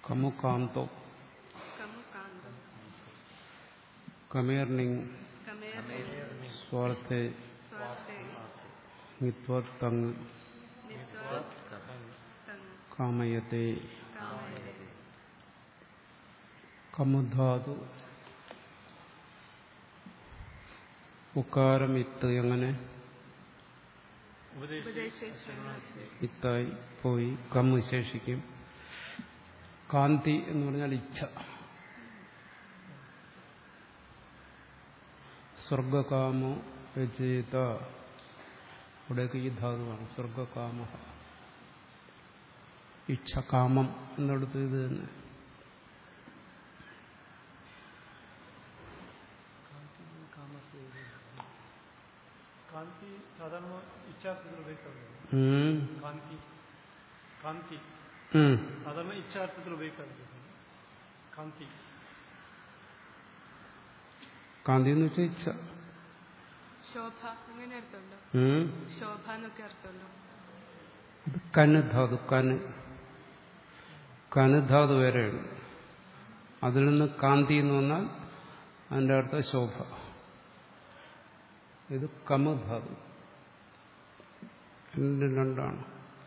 കമുകാന്തോ കമുകാന്തം കമേർണിങ് കമേർ സ്വാർത്ഥേ സ്വാർത്ഥേ നിത്വത്തങ് നിത്വത് തങ് കാമയത്തെ കാമയത്തെ കമുധാതു ഉക്കാരം ഇത്ത് എങ്ങനെ ഉപദേശിച്ചു ഇത്തായി പോയി കം വിശേഷിക്കും കാന്തി എന്ന് പറഞ്ഞാൽ ഇച്ഛ സ്വർഗകാമോ രചയിത ഇവിടെയൊക്കെ ഈ ധാതുവാണ് സ്വർഗകാമ ഇച്ഛ കാമം എന്നിടത്ത് ഇത് തന്നെ ಕಾಂತಿ ಸಾಧಾರಣ ಇಚ್ಛಾರ್ಥದಲ್ಲಿ ಬೇಕಾಗುತ್ತೆ ഉം. ಕಾಂತಿ ಕಾಂತಿ ഉം. ಸಾಧಾರಣ ಇಚ್ಛಾರ್ಥದಲ್ಲಿ ಬೇಕಾಗುತ್ತೆ ಕಾಂತಿ കാന്തി എന്ന് വെച്ചാൽ ഇച്ഛ ശോഭ അങ്ങനെ അർത്ഥമുണ്ടോ ഉം. ശോഭ എന്നൊക്കെ അർത്ഥമുണ്ടോ അത് കന് ധാതു കന് കന് ധാതു വേറെയാണ് അതിൽ നിന്ന് കാന്തി എന്ന് പറഞ്ഞാൽ അതിന്റെ അർത്ഥം ശോഭ ഇത് കമധാതു രണ്ടും രണ്ടാണ്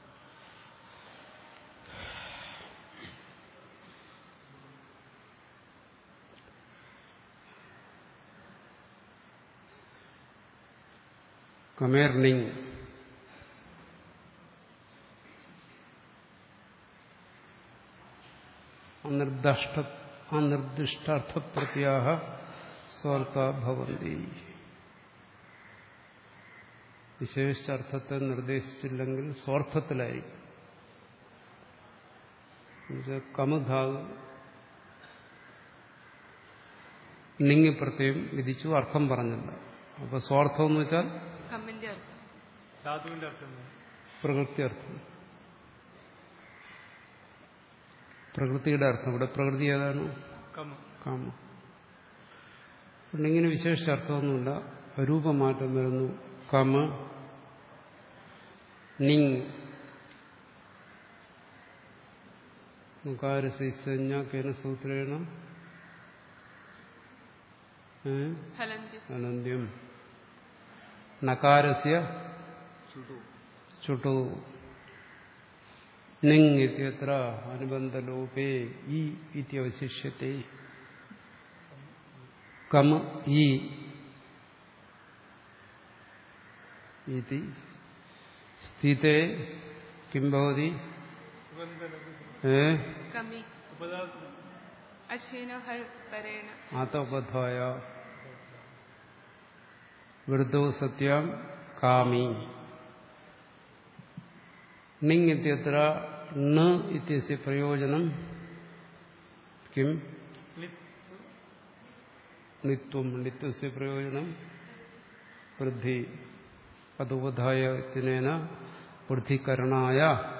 കമേർണിങ് അനിർദ്ദിഷ്ട അനിർദ്ദിഷ്ടാർത്ഥപ്രത്യാഹ സ്വാർത്ഥ ഭവന്തി വിശേഷിച്ചർത്ഥത്തെ നിർദ്ദേശിച്ചില്ലെങ്കിൽ സ്വാർത്ഥത്തിലായിരിക്കും എന്നുവെച്ചാൽ കമുധാവ് ണിങ് പ്രത്യേകം വിധിച്ചു അർത്ഥം പറഞ്ഞില്ല അപ്പൊ സ്വാർത്ഥം എന്ന് വെച്ചാൽ കമ്മിന്റെ അർത്ഥം ಧಾತುವಿನ ಅರ್ಥ ಏನು? പ്രകൃതി അർത്ഥം പ്രകൃതിയുടെ അർത്ഥം ഇവിടെ പ്രകൃതി ഏതാണ് ಕಮ್ കാമ ഇങ്ങനെ വിശേഷിച്ച അർത്ഥമൊന്നുമില്ല രൂപമാറ്റം വരുന്നു കമ നിങ് മുഖാരസിസഞ്ജ കേന സൂത്രേണ ഏ? ഹലന്ത്യം അനന്ത്യം നകാരസ്യ ചുട്ടു നിങ് ഇത്യത്ര അനുബന്ധലോപേ ഈ ഇത്യവശിഷ്യത്തെ കമ ഈ ഇതി സ്ഥിതേ കിം ഭവതി ഏ കമി ಉಪದಾರ್ಥ അശീന ഹ പരേണ ആതോപധായ വൃദ്ധോ സത്യം കാമി നിങ് ഇത്യത്ര ന ഇത്യസ്യ പ്രയോജനം കിം നിത്വം നിത്യസ്യ പ്രയോജനം വൃദ്ധി അതുപധായ ഇത്യനേന വൃദ്ധികരണായ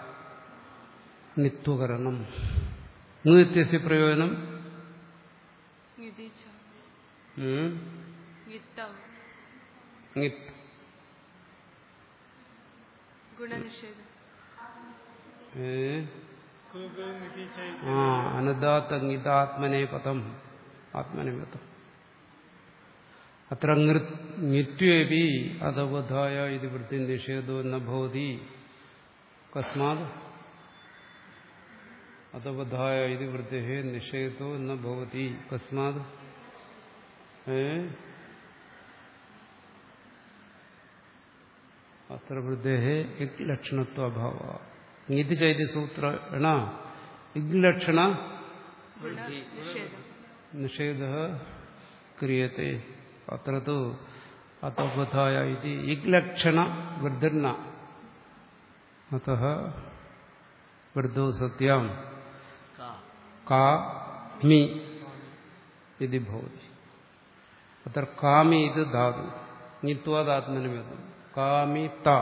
നിത്വകരണം നിത്യസ്യ പ്രയോജനം നിതീച്ച ഉം, ഗിത്തം നിത് ഗുണനിഷേധം ഏ ಕುಗು ಮಿತಿ ಚೈ ആ അനുദാത്തങ്ങിതാത്മനെ പദം ആത്മനെ പദം അത്ര നിത്യേപി അതവധായ ഇത് വൃത്തി നിഷേധോ ന ഭവതി കസ്മാത് അതവധായ ഇത് വൃത്തി നിഷേധോ ന ഭവതി കസ്മാത് ഏ അത്ര വൃദ്ധേ ലക്ഷണത്വഭാവ നീതി ചൈതി സൂത്രേണ ഇഗ്ലക്ഷണ ഗുണനിഷേധം നിഷേധ ക്രിയത്തെ അത്ര തു അതോപധായ ഇതി ഇഗ്ലക്ഷണ വൃദ്ധിർന അത വൃദ്ധോ സത്യം കാ മി ഇതി ഭവതി അത്ര കാമി ഇത് ധാതു നിത്വാദാത്മനിമിതം കാമി ത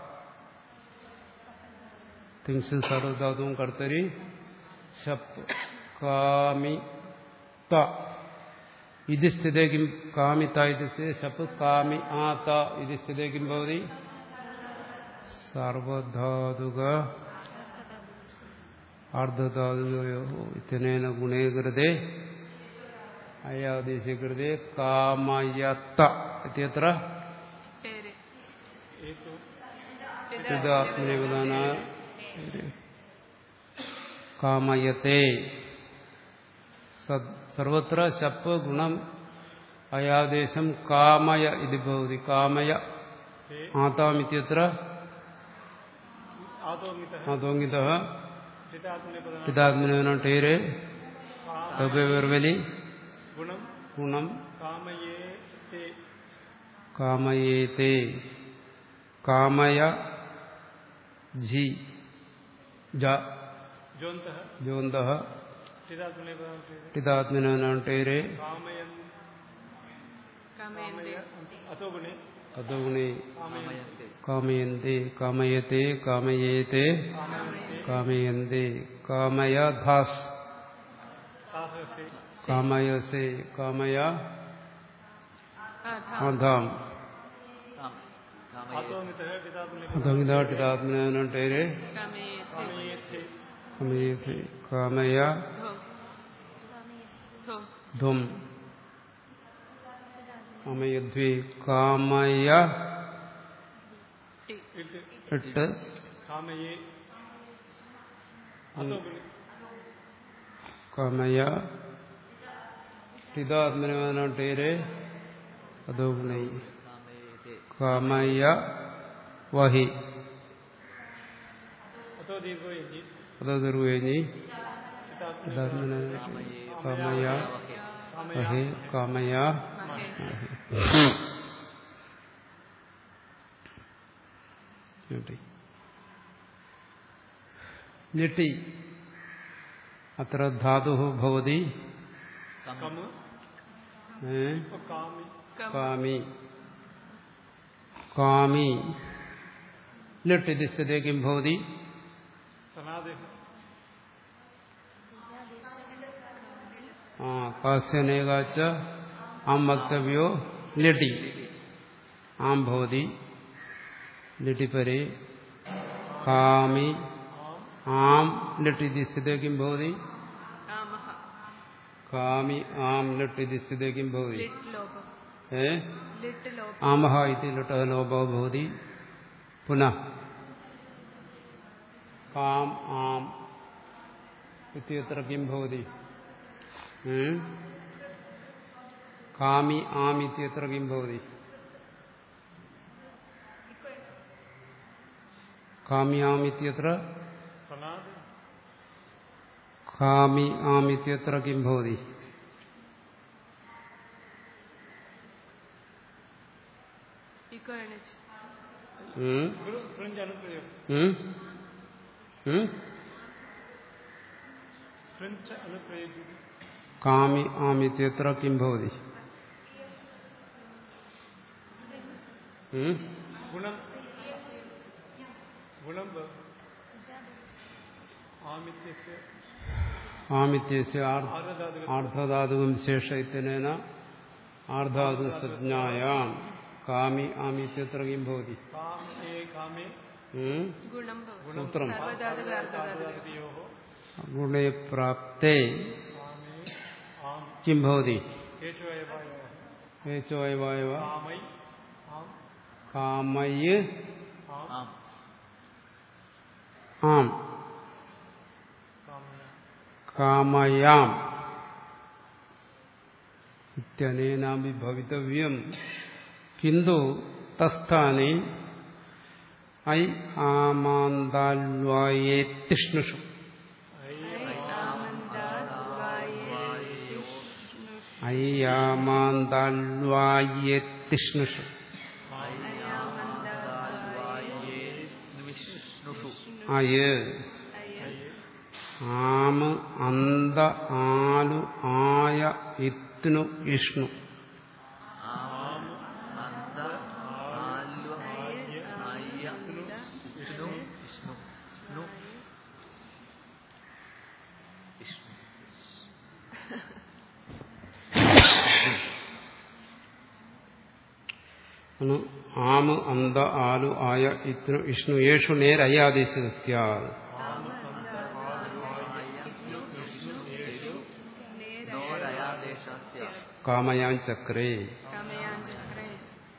തിങ്സ് സർവധാതുവും കർത്തരി ശപ്പ് കാമി ത ഇത് സ്ഥിതേ കിം കാമിത ഇത് സ്ഥിതേ ശപ്പ് കാമി ആ ത ഇത് സ്ഥിതേ കിം ഭവതി സാർവധാതുക ആർദ്ധധാതുകയോ ഇത്തനേന ഗുണേ കൃതേ അയാദേശ കൃതേ കാമയത്ത ഇത്യത്ര टेरे एक ഇതാത്മനിപദാന കാമയത്തെ സത്- സർവത്ര ശപ്പ് ഗുണം അയാദേശം കാമയ ഇത് ഭവതി കാമയ ते ആതാമിത്യത്ര आदोमितः ആതോങ്ങിത चितात्मनेपदना ഇതാത്മനിപദന ടേര് തവ്യവർവലി गुणं ഗുണം कामये ते കാമയേത്തെ കാമയ ജി ജ जोन्तः ജോന്ത चितात्मनेपदना ते ഇതാത്മനാണ് ടേര് कामयन् कामयन्ते अतो गुणे അതുഗുണേ कामयन्ते കാമയന്തി കാമയത്തെ കാമയേത്തെ കാമയന്തി കാമയധാസ് साहसे കാമയസേ കാമയ आधा ആധാം आदोमितः चितात्मनेपदना അതങ്ങിതാട്ടിതാത്മനാണ് ടേര് कामयेते कामये ते കാമയേത്തെ കാമയ धो धो ധ്വം കാമയധ്വേ കാമയ टी इट् എട്ട് कामये अतो गुणे കാമയ ഹിതാത്മനാണ് ടേര് അതോ ഗുണൈ കാമയ വഹി अतो दीर्घो यजि അതോ ദുർവേജി चितात्मनेपदना കാമയ വഹി കാമയ महे ഞെട്ടി ഞെട്ടി അത്ര ധാതു ഭവതി कम ഏ? कामि कम കാമി കാമി ലിട്ടിതി സ്ഥിതി കിം ഭവതി सनादेः ആ കാസ്യനേകാച്ച ആം വക്തവ്യോ ലിട്ടി ആം ഭവതി ലിട്ടി പരേ കാമി ആം ലിട്ടിതി സ്ഥിതി കിം ഭവതി आमः കാമി ആം ലിട്ടിതി സ്ഥിതി കിം ഭവതി लिट् लोभ ഏ लिट् लोभ ആമഹ ഇതി ലുട്ടः ലോപോ ഭവതി പുനഃ കാം ആം ഇത്യത്ര കിം ഭവതി ഏ? കാമി ആം ഇത്യത്ര കിം ഭവതി കാമി ആം ഇത്യത്ര सनाद കാമി ആം ഇത്യത്ര കിം ഭവതി इको एणिच् ഉം? फ्रञ्ज अनुप्रयोग ഉം? ഉം? फ्रञ्च अनुप्रयोज्यते കാമി ആം ഇത്യത്ര കിം ഭവതി ഉം? गुणं गुणं भव- आमित्यस्य ആമിത്യസ്യ ആർ- आर्धधातुक ആർദ്ധധാതുകം ശേഷ ഇത്യനേന ആർദ്ധാതു സംജ്ഞായാം കാമി ആമിത്യത്ര കിം ഭവതി कामे कामे ഉം? गुणं भवति സൂത്രം सर्वधातुकार्धधातुकयोः आर्धधातुकयोः ഗുണേ പ്രാപ്തേ कामे आम् കിം ഭവതി केशव एवायोः ഏച്ചോ അയവായവ कामै आम् കാമയ് आम् ആം कामया കാമയാം ഇത്യനേനാപി ഭവിതവ്യം കിന്തു തസ്ഥാനെ ഐ ആമാന്താൽവായേത്തിഷ്ണുഷു ഐ ആമാന്താൽവായേത്തിഷ്ണുഷു അയ് ആമ അന്ത ആലു ആയ ഇത്നു ഇഷ്ണു ആണ് ആമ അന്ത ആലു ആയ ഇത്നു ഇഷ്ണു യേഷു നേരയ്യാദേശ കാമയാൻ ചക്രേ കാമയാൻ ചക്രേ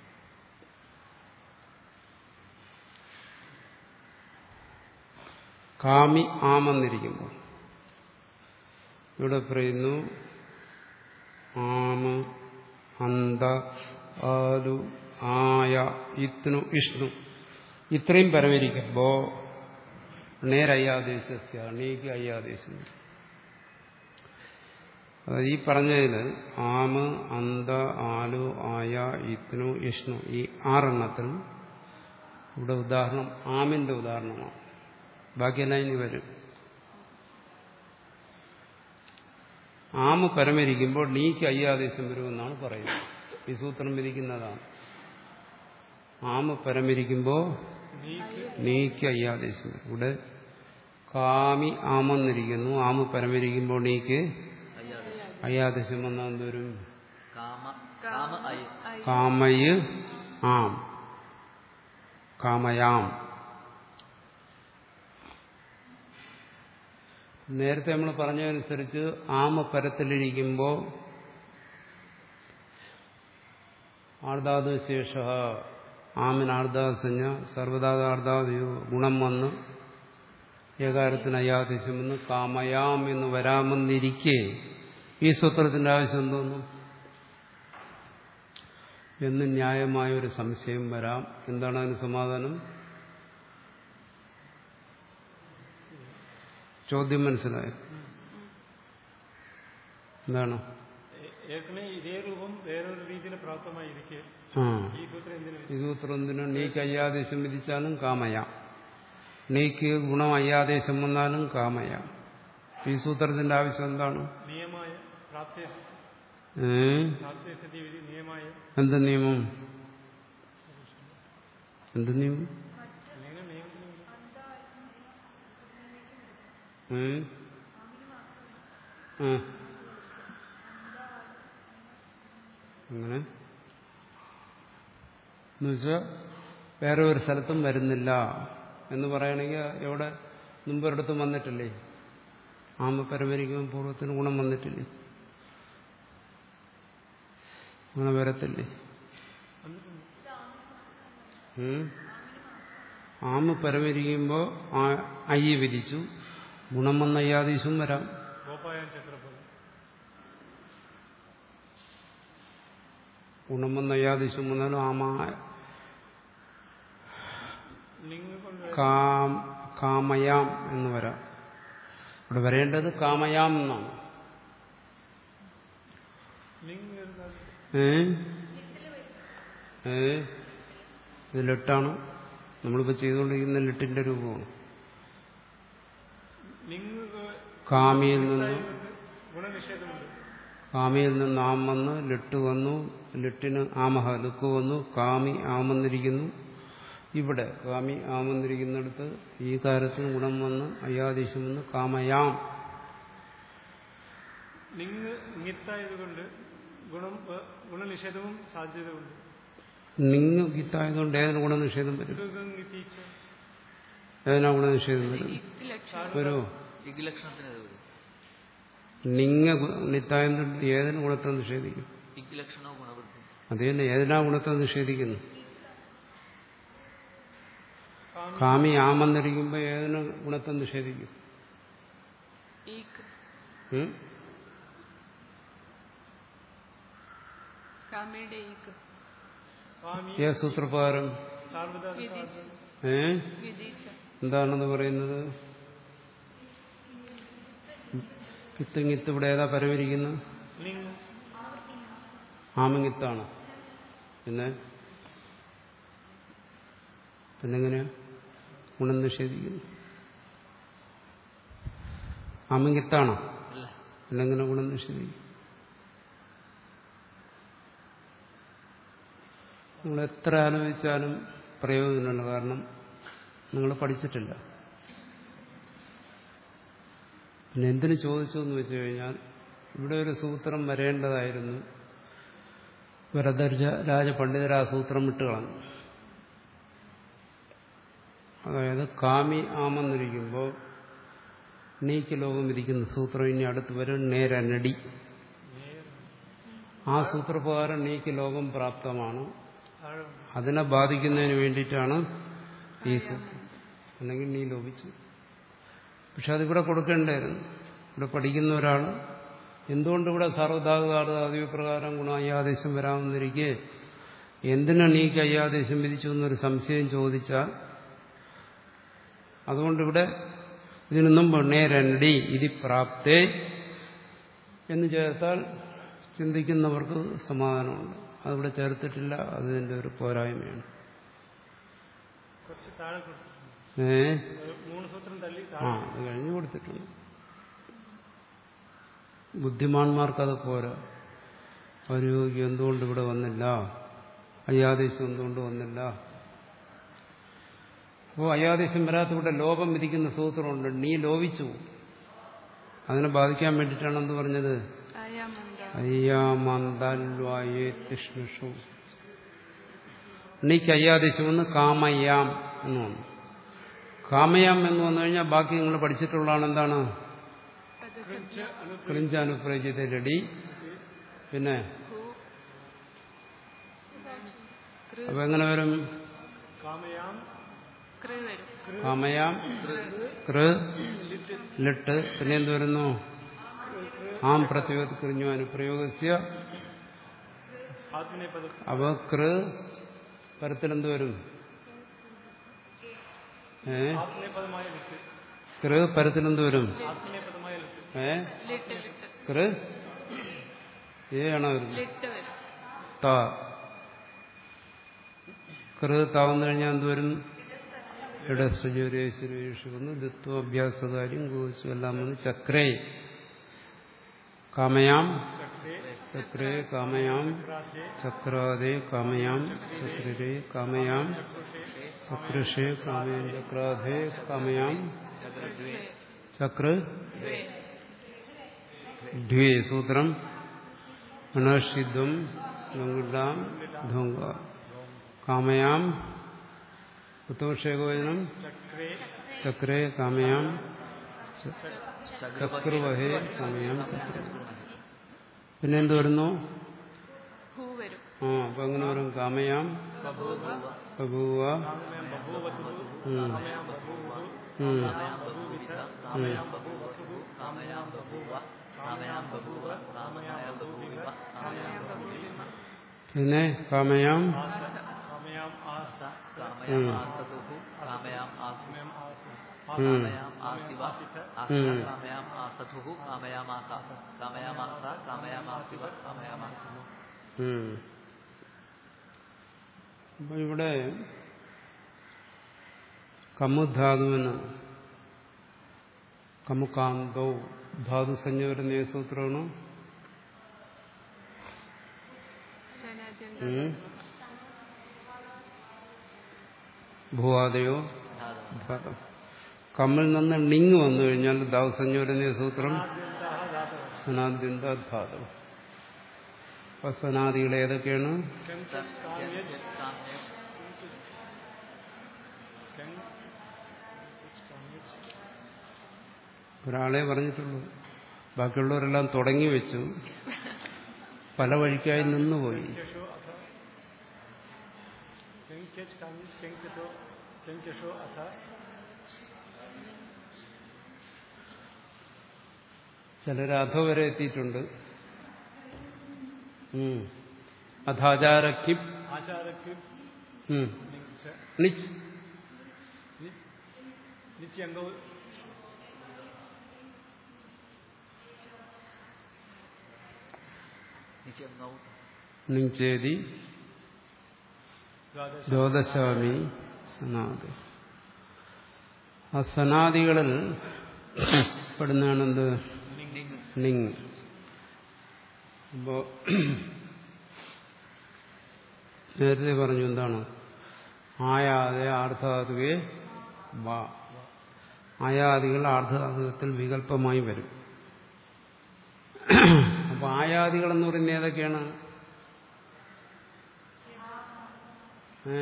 കാമി ആമെന്നിരിക്കുമ്പോൾ ഇവിടെ പറയുന്നു ആമ അന്ത ആലു ആയ ഇത്നു ഇഷ്ണു ഇത്രയും പരമരിക്കുമ്പോ നേരയ്യാദേശസ്യ നീക്ക് അയ്യാദേശം അതായത് ഈ പറഞ്ഞതിൽ ആമ് അന്ത ആലു ആയ ഇത്നു ഇഷ്ണു ഈ ആറെണ്ണത്തിൽ ഇവിടെ ഉദാഹരണം ആമിന്റെ ഉദാഹരണമാണ് ബാക്കിയെല്ലാം ഇനി വരും ആമ പരമരിക്കുമ്പോൾ നീക്ക് അയ്യാദേശം വരുമെന്നാണ് പറയുന്നത് ഈ സൂത്രം വിധിക്കുന്നതാണ് ആമ പരമരിക്കുമ്പോൾ നീക്ക് അയ്യാദേശം വരും ഇവിടെ കാമി ആമെന്നിരിക്കുന്നു ആമ പരമരിക്കുമ്പോൾ നീക്ക് അയ്യാതെ അയ്യാദേശം വന്നാൽ എന്തോരും കാമ കാമ ഐ കാമയ് ആം കാമയാം നേരത്തെ നമ്മൾ പറഞ്ഞതനുസരിച്ച് ആമ പരത്തിലിരിക്കുമ്പോൾ ആർദാതു ശേഷ ആമിന് ആർദാസഞ്ജ സർവദാതാർദാദിയോ ഗുണം വന്ന് ഏകാരത്തിന് അയാദേശം വന്ന് കാമയാം എന്ന് വരാമെന്നിരിക്കെ ഈ സൂത്രത്തിന്റെ ആവശ്യം എന്തോന്നു എന്ന് ന്യായമായ ഒരു സംശയം വരാം എന്താണ് അതിന് സമാധാനം ചോദ്യം മനസ്സിലായോ എന്താണ് ഏ- ഏற்கனவே ഇതേ രൂപം വേറൊരു രീതിയിൽ പ്രാപ്തമായിരിക്കെ ആ ഈ സൂത്രം എന്തിനു ഈ സൂത്രം എന്തിനും നീക്ക് അയ്യാദേശം വിധിച്ചാലും കാമയാം നീക്ക് ഗുണം അയ്യാദേശം വന്നാലും കാമയാം ഈ സൂത്രത്തിന്റെ ആവശ്യം എന്താണ് നിയമായ പ്രാപ്തി ഏ പ്രാപ്തിസ്ഥിതി വിധി നിയമായ എന്ത് നിയമം എന്ത് നിയമം അല്ലെങ്കിൽ നിയമത്തിന് ഏ? ആ. അങ്ങനെ എന്നുവെച്ചാൽ വേറെ ഒരു സ്ഥലത്തും വരുന്നില്ല എന്ന് പറയണമെങ്കിൽ എവിടെ മുമ്പൊരിടത്തും വന്നിട്ടില്ലേ ആമ പരമരിക്കുമ്പോൾ പൂർവ്വത്തിന് ഗുണം വന്നിട്ടില്ലേ ഗുണം വരത്തില്ലേ ഉം? ആമ പരമരിക്കുമ്പോൾ അയ്യ വിധിച്ചു ഗുണം വന്ന അയ്യാദീശും വരാം ഗോപായൻ ചക്രപതി ഗുണം വന്ന അയ്യാദീശും വന്നാലും ആമ ലിംഗ കൊണ്ട് കാം കാമയാം എന്ന് വരാം ഇവിടെ വരേണ്ടത് കാമയാം എന്നാണ് ലിംഗ ഇരുന്നാൽ ഏ ഏ ഇത് ലെട്ടാണ് നമ്മളിപ്പോൾ ചെയ്തുകൊണ്ടിരിക്കുന്ന ലെട്ടിന്റെ രൂപമാണ് ലിംഗ കാമിയിൽ നിന്ന് ഗുണനിഷേധമുണ്ട് കാമിയിൽ നിന്ന് ആം വന്ന് ലെട്ട് വന്നു ലെട്ടിന് ആമഹ ലുക്ക് വന്നു കാമി ആമെന്നിരിക്കുന്നു ഇവിടെ കാമി ആമെന്നിരിക്കുന്നിടത്ത് ഈ കാര്യത്തിന് ഗുണം വന്ന് അയ്യാദീശം വന്ന് കാമയാം ലിംഗ ഇങ്ങിത്തായതുകൊണ്ട് ഗുണം ഏ, ഗുണനിഷേധവും സാധ്യതയുണ്ട് നിങ്ങ ഗീത്തായതുകൊണ്ട് ഏതിന് ഗുണനിഷേധം വരും ഗീതീച്ച ഏതിനാ ഗുണനിഷേധം വരും ഇക്ക് ലക്ഷണം വരുമോ ഇഗ് ലക്ഷണത്തിന് ഇത് വരും നിങ്ങ നിത്തായതുകൊണ്ട് ഏതിന് ഗുണത്തെ നിഷേധിക്കും ഇഗ് ലക്ഷണവും ഗുണവൃത്തി അത് തന്നെ ഏതിനാ ഗുണത്തെ നിഷേധിക്കുന്നു കാമി ആമെന്നിരിക്കുമ്പോൾ ഏതിന് ഗുണത്തെ നിഷേധിക്കും ഈക്ക് ഉം? കാമയുടെ ഈക്ക് സ്വാമി ഏ സൂത്രപ്രകാരം സാർവധാ വിധിച്ച് ഏ വിധിച്ച എന്താണെന്ന് പറയുന്നത് കിത്തുങ്ങിത്ത് ഇവിടെ ഏതാ പരമിരിക്കുന്നത് ലിംഗ ആമങ്ങിത്താണ് പിന്നെ പിന്നെങ്ങനെയാ ഗുണം നിഷേധിക്കുന്നു ആമങ്കിത്താണോ അല്ല പിന്നെങ്ങനെ ഗുണം നിഷേധിക്കും നിങ്ങൾ എത്ര ആലോചിച്ചാലും പ്രയോജനമില്ല കാരണം നിങ്ങൾ പഠിച്ചിട്ടില്ല പിന്നെ എന്തിനു ചോദിച്ചു എന്ന് വെച്ച് കഴിഞ്ഞാൽ ഇവിടെ ഒരു സൂത്രം വരേണ്ടതായിരുന്നു വരദർജ രാജപണ്ഡിതർ ആ സൂത്രം വിട്ട് കളഞ്ഞു അതായത് കാമി ആമെന്നിരിക്കുമ്പോൾ നീക്ക് ലോകം ഇരിക്കുന്ന സൂത്രം ഇനി അടുത്ത് വരും നേരനടി ആ സൂത്രപ്രകാരം നീക്ക് ലോകം പ്രാപ്തമാണ് താഴെ അതിനെ ബാധിക്കുന്നതിന് വേണ്ടിയിട്ടാണ് ഈ സൂത്രം അല്ലെങ്കിൽ നീ ലോപിച്ചു പക്ഷെ അതിവിടെ കൊടുക്കേണ്ടായിരുന്നു ഇവിടെ പഠിക്കുന്ന ഒരാൾ എന്തുകൊണ്ട് ഇവിടെ സർവ്വധാതുകാർദ്ധാദിവ പ്രകാരം ഗുണായാദേശം വരാമെന്നിരിക്കെ എന്തിനാണ് നീ കയ്യാദേശം വിധിച്ചു എന്നൊരു സംശയം ചോദിച്ചാൽ അതുകൊണ്ടിവിടെ ഇതിനൊന്നും നേരണ്ടി ഇതി പ്രാപ്തേ എന്ന് ചേർത്താൽ ചിന്തിക്കുന്നവർക്ക് സമാധാനമുണ്ട് അതിവിടെ ചേർത്തിട്ടില്ല അതിൻ്റെ ഒരു പോരായ്മയാണ് കുറച്ച് താഴെ കൊടുത്തിട്ടുണ്ട് ഏ ഒരു മൂന്ന് സൂത്രം തള്ളി ആ താഴെ അത് കഴിഞ്ഞ് കൊടുത്തിട്ടുണ്ട് ബുദ്ധിമാന്മാർക്കത് പോരാ അവർ ചോദിക്കും എന്തുകൊണ്ട് ഇവിടെ വന്നില്ല അയ്യാദേശം എന്തുകൊണ്ട് വന്നില്ല അപ്പോൾ അയ്യാദേശം വരാത്ത ഇവിടെ ലോപം വിധിക്കുന്ന സൂത്രമുണ്ട് നീ ലോപിച്ചു അതിനെ ബാധിക്കാൻ വേണ്ടിയിട്ടാണ് എന്ത് പറഞ്ഞത് അയാമന്ത അയ്യാമന്താൽവായേ തിഷ്ണുഷു നീക്ക് അയ്യാദേശം എന്ന് കാമയാം എന്ന് വന്നു കാമയാം എന്ന് വന്നു കഴിഞ്ഞാൽ ബാക്കി നിങ്ങൾ പഠിച്ചിട്ടുള്ളതാണ് എന്താണ് കുറച്ച് അനു ക്ലിഞ്ച അനുപ്രേജിത രടി പിന്നെ അപ്പൊ എങ്ങനെ വരും കാമയാം കൃ വരും കാമയാം കൃ ലിട്ട് പിന്നെ എന്ത് വരുന്നു ആം പ്രത്യേകൃഞ്ഞു അനുപ്രയോഗസ്യ ആത്മനേപദ അപ്പൊ കൃ പരത്തിലെന്ത് വരും ഏ ആത്മനേപദമായ ലിറ്റ് കൃ പരത്തിലെന്ത് വരും ആത്മനേപദമായ ലിറ്റ് ഏ ലിട്ട് ലിട്ട് കൃ ഏതാണോ വരുന്നത് ലിട്ട് വരും ത കൃ താവുന്നു കഴിഞ്ഞാൽ എന്ത് വരും ഇടസ്വജുരേശ്വരീഷിക്കുന്നു ദിത്വാഭ്യാസകാര്യം ഗോസു എല്ലാം വന്ന് ചക്രേ കാമയാം ചക്രേ ചക്രേ കാമയാം ക്രാസേ ചക്രാദേ കാമയാം ചക്രരേ കാമയാം ചക്രഷേ കാമയാം ചക്രാധേ കാമയാം ചക്ര ദ്വേ സൂത്രം മനഃഷിദ്ധം സ്ലങ്കുണ്ടാം ധോങ്ക കാമയാം ഉത്തമക്ഷേകോചനം ചക്രേ ചക്രേ കാമയാം ച- ചക്രവഹേ കാമയാം ചക്ര പിന്നെ എന്ത് വരുന്നു ഹൂ വരും ആ അപ്പൊ എങ്ങനെ വരും കാമയാം ബഭൂവ ഉം. ഉം. ഉം. പിന്നെ കാമയാം കാമയാം ആസ ഉം. കാമയാം ആസു കാമയാം ആസ ഉം. കാമയാം ആസിവ ഉം. കാമയാം ആസതുഹു കാമയാം ആസ കാമയാം ആസ കാമയാം ആസിവ കാമയാം ആസിവ ഉം. അപ്പൊ ഇവിടെ കമുധാതുവിന് കമുകാന്തോ ധാതുസഞ്ജ വരുന്ന ഏത് സൂത്രമാണ് ശനാദ്യന്ത ഉം. ഭൂവാദയോ ധാതു ധാതം കമ്മിൽ നിന്ന് ണിങ് വന്നു കഴിഞ്ഞാൽ ധാതുസഞ്ജ വരുന്ന ഏത് സൂത്രം ആദ്യന്താഹ ധാതവ സനാദ്യന്ത ധാതം അപ്പൊ സനാദികൾ ഏതൊക്കെയാണ് കെം ചച്ച് കാമ്യച്ച് കാമ്യം കെം ചച്ച് കാമ്യച്ച് ഒരാളെ പറഞ്ഞിട്ടുള്ളൂ ബാക്കിയുള്ളവരെല്ലാം തുടങ്ങി വെച്ചു പല വഴിക്കായി നിന്നുപോയി केशो अथ केङ्केच कामिच केङ्कटो केङ्केशो अथ ചിലർ അധ വരെ എത്തിയിട്ടുണ്ട് ഉം. അധാചാരക്കിം आचारक्य ഉം. निच ണിച്ച് नित्यङ्गौ നിത്യം നൗ ണിഞ്ചേതി द्वादश ദ്വാദശാമി സനാദി ആ സനാദികളിൽ പെടുന്നതാണെന്ത് ണിങ് അപ്പോ നേരത്തെ പറഞ്ഞു എന്താണ് ആയാതെ ആർദ്ധാതുവേ വാ ആയാദികൾ ആർദ്ധാതുകത്തിൽ വികല്പമായി വരും അപ്പൊ ആയാദികൾ എന്ന് പറയുന്നത് ഏതൊക്കെയാണ് ഏ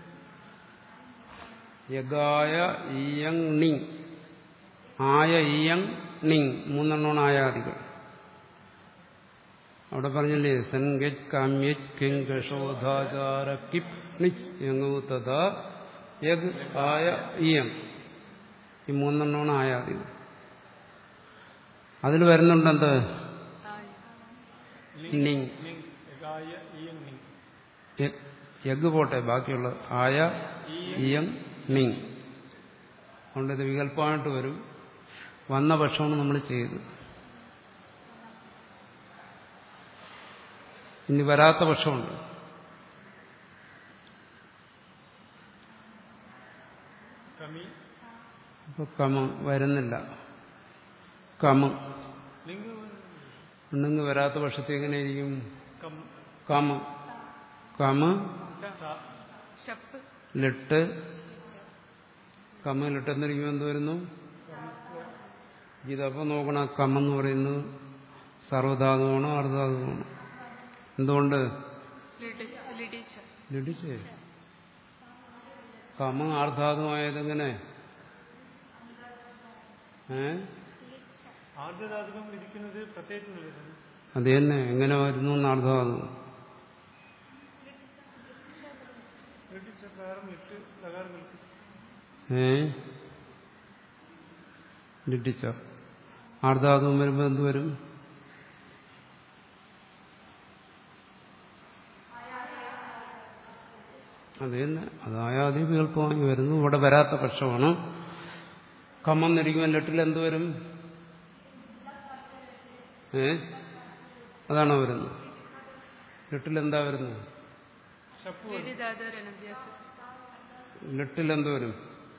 യഗായ ഇയങ് ണിങ് ആയ ഇയങ് ണിങ് മൂന്നെണ്ണമാണ് ആയാദികൾ അവിടെ പറഞ്ഞില്ലേ സൻഗജ് കാമ്യജ് കിങ് ഗഷോധാചാര കിപ് നിച്ച് യങ്ങു തഥാ യഗ് ആയ ഇയം ഈ മൂന്നെണ്ണമാണ് ആയാതി അതിൽ വരുന്നുണ്ടെന്ത് നിങ് നിങ് യഗായ ഇയങ് നിങ് യ- യഗ് പോട്ടെ ബാക്കിയുള്ള ആയ ഇയം നിങ് അതുകൊണ്ട് ഇത് വികല്പമായിട്ട് വരും വന്ന പക്ഷമാണ് നമ്മൾ ചെയ്തത് ഇനി വരാത്ത പക്ഷമുണ്ട് കമി ഇപ്പൊ കമ വരുന്നില്ല കമ ലിംഗ് ഉണ്ടെങ്കിൽ വരാത്ത പക്ഷത്തെ എങ്ങനെയിരിക്കും കം കമ കമ ത ഷപ്പ് ലിട്ട് കമ ലിട്ടെന്നിരിക്കുമ്പോൾ എന്ത് വരുന്നു ഇതപ്പോൾ നോക്കണം കമ എന്ന് പറയുന്നത് സർവധാതുവാണോ അർദ്ധാതുവാണോ എന്തുകൊണ്ട് ലിഡിച്ച ലിഡിച്ച ലിടിച്ചേ കമ ആർദ്ധാതുവായതെങ്ങനെ ഏ ആർദ്രധാതുകം ഇരിക്കുന്നത് പ്രത്യേകിച്ച് വരുന്നത് അത് തന്നെ എങ്ങനെ വരുന്നു അർദ്ധാതു ലിട്ടിച്ച പ്രകാരം ലിട്ട് പ്രകാരം ലിട്ട് ഏ ലിട്ടിച്ച ആർദ്ധാതുവും വരുമ്പോൾ എന്ത് വരും അത് തന്നെ അതായാതി വികല്പമായി വരുന്നു ഇവിടെ വരാത്ത പക്ഷമാണ് കമ്മന്നിരിക്കുമ്പോൾ ലെട്ടിൽ എന്ത് വരും ഏ അതാണോ വരുന്നത് ലെട്ടിൽ എന്താ വരുന്നത് ഷപ്പ് ലിഡി ധാതുര അനഭ്യാസം ലെട്ടിൽ എന്ത് വരും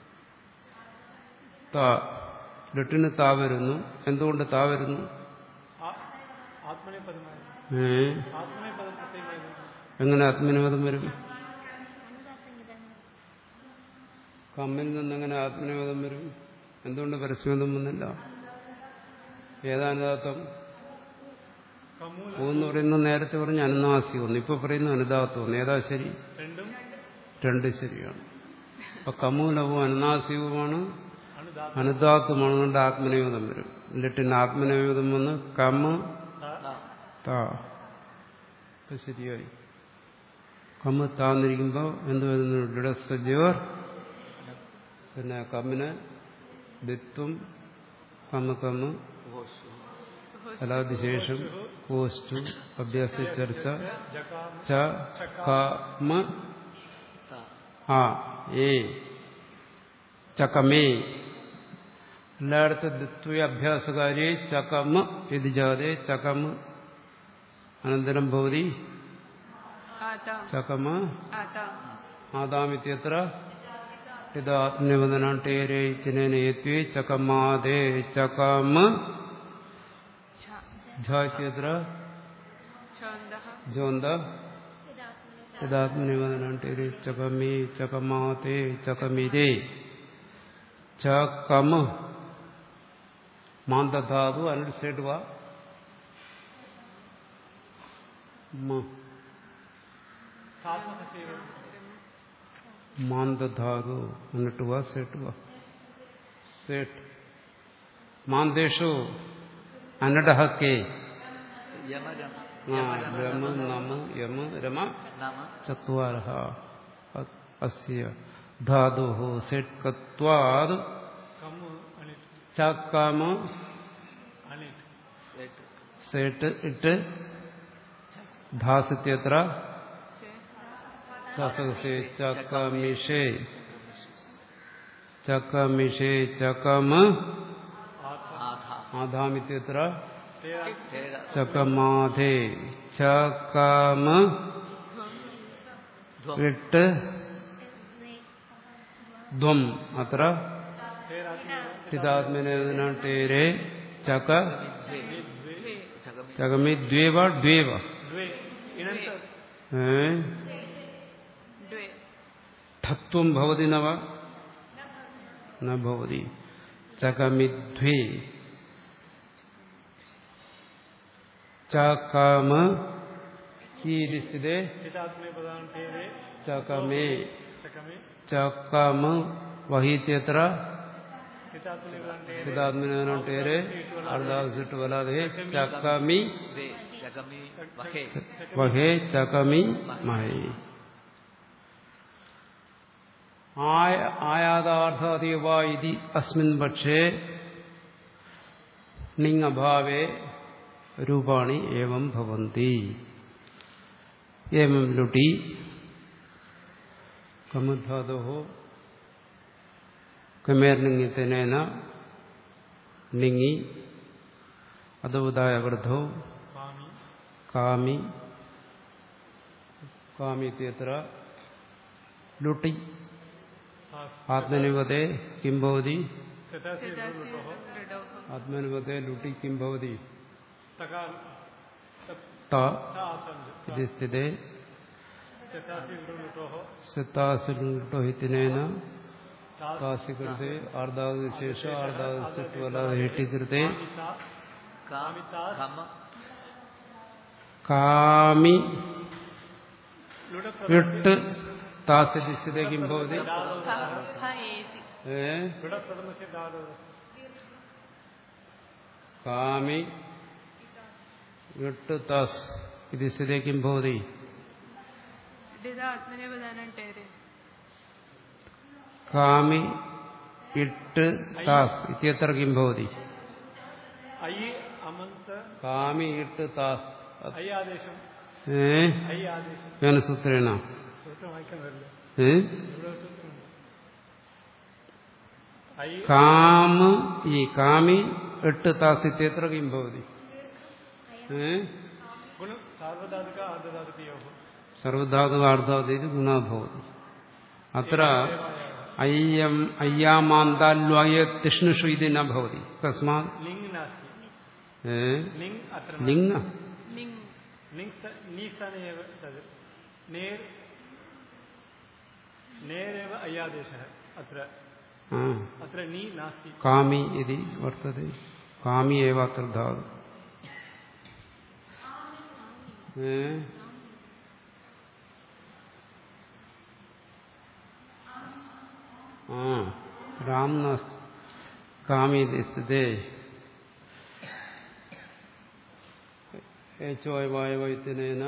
താ ലെട്ടിന് താ വരുന്നു എന്തുകൊണ്ട് താ വരുന്നു ആ- ആത്മനെ പദമായി ഏ ആത്മനെ പദം പ്രത്യേകമായി വരുന്നു. എങ്ങനെ ആത്മനിവേദം വരും കമ്മിൽ നിന്നെങ്ങനെ ആത്മനിവേദം വരും എന്തുകൊണ്ട് പരസ്യവേദം വന്നില്ല ഏതാനുദാത്തം കമൂല എന്ന് പറയുന്നത് നേരത്തെ പറഞ്ഞ അനുനാസി ഒന്ന് ഇപ്പൊ പറയുന്ന അനുദാത്തം ഒന്ന് ഏതാ ശരി രണ്ടും രണ്ട് ശരിയാണ് അപ്പൊ കമൂലവും അനുനാസികവുമാണ് അണുധാ അനുദാത്തമാണ് കൊണ്ട് ആത്മനിവേദം വരും ലിട്ടിന് ആത്മനിവേദം വന്ന് കമ്മ താ ഇപ്പൊ ശരിയായി കമ്മ താന്നിരിക്കുമ്പോ എന്ത് വരുന്നു ലിടസജീവർ പിന്നെ കമ്മിന് ദിത്വം കമ്മ കമ്മ ഫലാതിശേഷം കോസ്റ്റു അഭ്യാസ ചർച്ച ജകാം ച കമ ആ ഏ ചകമേ എല്ലായിടത്തും ദിത്വ അഭ്യാസകാരി ചകമ ഇത് ജാതെ ചകമ അനന്തരം ഭവതി ആതാം ചകമ ആതാം ആദാമിത്യത്ര ഇതാത്മനിവദനാട്ടേരേ ഇത്തിനേത്വേ ചകമാദേ ചകമ ഛ ഝാത്യത്ര ഛന്ദഃ ജോന്ത ഇതാത്മനിവദനാട്ടേരേ ചകമേ ചകമാതേ ചകമിരേ ചകമ മാന്തധാതു അനുസരിച്ച് വാ മ സാത്മഹസ്യൈവ മാന്തധാതു എന്നിട്ട് വാ സെട്ട് വാ സെട്ട് മാന്തേഷു അനഡഹക്കെ യമ രമ ആ, രമ നമ യമ രമ നമ ചത്വാര അസ്യ ധാതു സെട്ട് കത്വാത് കമ്മു അണിട്ട് ചക്കാമ അണിട്ട് എട്ട് സെട്ട് ഇട്ട് ധാസിത്യത്ര ശേ ചക്കമിഷേ ചക്കമിഷേ ചകമ ആധ ആധാമിത്യത്ര തേരാ തേര ചകമാധേ ചകമ ധ്വം ഇട്ട് ധ്വം അത്ര ഹിതാത്മനേതനേരെ ചക ദ്വേ ചകമി ചകമി ദ്വേവ ദ്വേവ ദ്വേ ഇനന്ത ഏ ദ്വേ തത്വം ഭവതി നവ ന ഭവതി ചകമിദ്വേ ചകമ കീരിസ്ഥിതേ हितात्मे पदान् तेरे ചകമേ चकमे ചകമ വഹീത്യത്ര हितात्मे पदान् तेरे ഹിതാത്മനേതനേരെ അർദ്ധാസിട്ട് വലാതെ ചകമി ദ്വേ ചകമി വഹേ വഹേ ചകമി മഹേ ആയ ആയാതാർത്ഥാദീവ ഇതി അസ്മിൻ പക്ഷേ ണിങ് അഭാവേ രൂപാണി ഏവം ഭവന്തി ഏവം ലുട്ടി കമുദ്ധാതോ കമേർണിങ്ങിത്തനേന ണിങ്ങി അതോദായ വൃദ്ധോ സ്വാമി കാമി കാമി ഇത്യത്ര ലുട്ടി ആത്മനിപതേ കിം ഭവതി സ്ഥിതാസി ലുട്ടോः दृढोः ആത്മനിപതേ ലുട്ടി കിം ഭവതി तकार ത आसन् ഇതി സ്ഥിതേ സ്ഥിതാസി ലുട്ടോः സിത്താസുലുട്ടോഹിത്തിനേന കാസി കൃതേ ആർദാവിശേഷ ആർദാവിശിഷ്ടുവലാഹിട്ടി കൃതേ ഖമ കാമി ഇട്ട് താസിതി സ്ഥിതേ കിം ഭവതി ख एति ഏ ലുടപ്രഥമस्य धातोः കാമി ഇട്ട് താസ് ഇത് സ്ഥിതേ കിം ഭവതി डिदा आत्मनेपदानं टेरे കാമി ഇട്ട് താസ് ഇത്യത്ര കിം ഭവതി ऐ अमन्त കാമി ഇട്ട് താസ് ऐ आदेशम् ഏ ऐ आदेशम् വേന സൂത്രേണ സൂത്രം വായിക്കാൻ വരില്ല ഏ ഇവിടെ സൂത്രമുണ്ട് ഐ കാമ ഈ കാമി എട്ട് താസ് ഇത്യത്ര കിം ഭവതി ഏ ഗുണം സാർവധാതുക ആർദ്ധധാതുകയോः സർവധാതുകാർദ്ധാത് ഇത് ഗുണ ഭവതി അത്ര അയ്യം അയ്യാമാന്താല്വായ തിഷ്ണുഷു ഇത് ന ഭവതി കസ്മാത് ലിംഗ് നാസ്തി ഏ ലിംഗ് അത്ര ലിംഗ निङ् ലിംഗ് स- നീസ്ഥാने एव तद् नेर् नेरेव अय्यादेशः अत्र ആ अत्र नी नास्ति കാമി ഇതി വർത്തതെ കാമി ഏവ അത്ര ധാതു ഏ ആ രാം നാസ്തി കാമി ഇതി സ്ഥിതേ ഏച്ചോയവായവൈത്തിനേന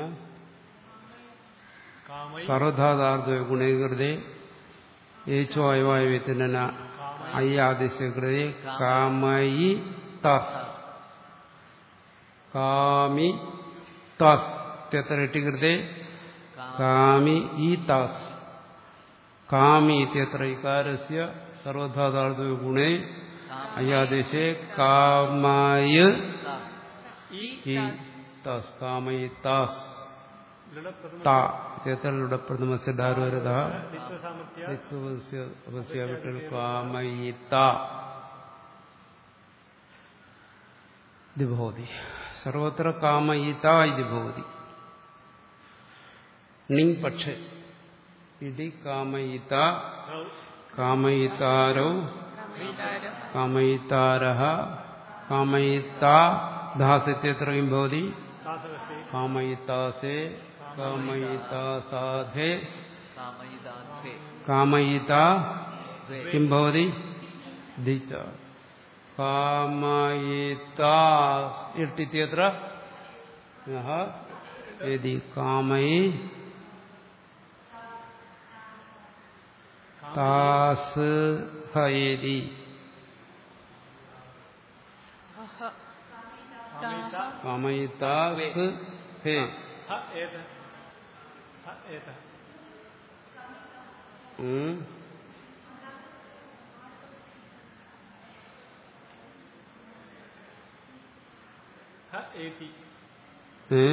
कामै സർവധാതാർദ്വ ഗുണീകൃതേ ഏച്ചോ അയവായവത്തിന അയ്യാദിശകൃതേ കാമയി തസ് കാമി തസ് ഇത്യത്ര ഇട്ടികൃതേ കാമി ഈ തസ് കാമി ഇത്യത്ര ഇകാരസ്യ സർവധാതാർദ്വ ഗുണേ അയ്യാദേശേ കാമയ ഈ തസ് കാമയി തസ് लुडप्रथम ത ഇത്യത്ര ലുടപ്രഥമസ്യ ഡാരുവരത लित्वसामर्थ्य വിട്ടൽ കാമയിത്ത ഇത് ഭവതി സർവത്ര കാമയിത ഇത് ഭവതി ണിങ് പക്ഷേ ഇടി കാമയിത കാമയിതാരോ കാമയിതാര കാമയിത ധാസിത്യത്ര കിം ഭവതി तासवस्ति കാമയിതാസേ കാമയിതാസാധേ കാമയിതാന്ധേ കാമയിത ദ്വേ കിം ഭവതി ധിച്ച കാമയിത ഇട്ടിത്യത്ര യഹ യദി കാമയി താസ് ഹയതി കാമയിതാസ് ഹേ ह एत ह एत ഉം. ह एति ഏ?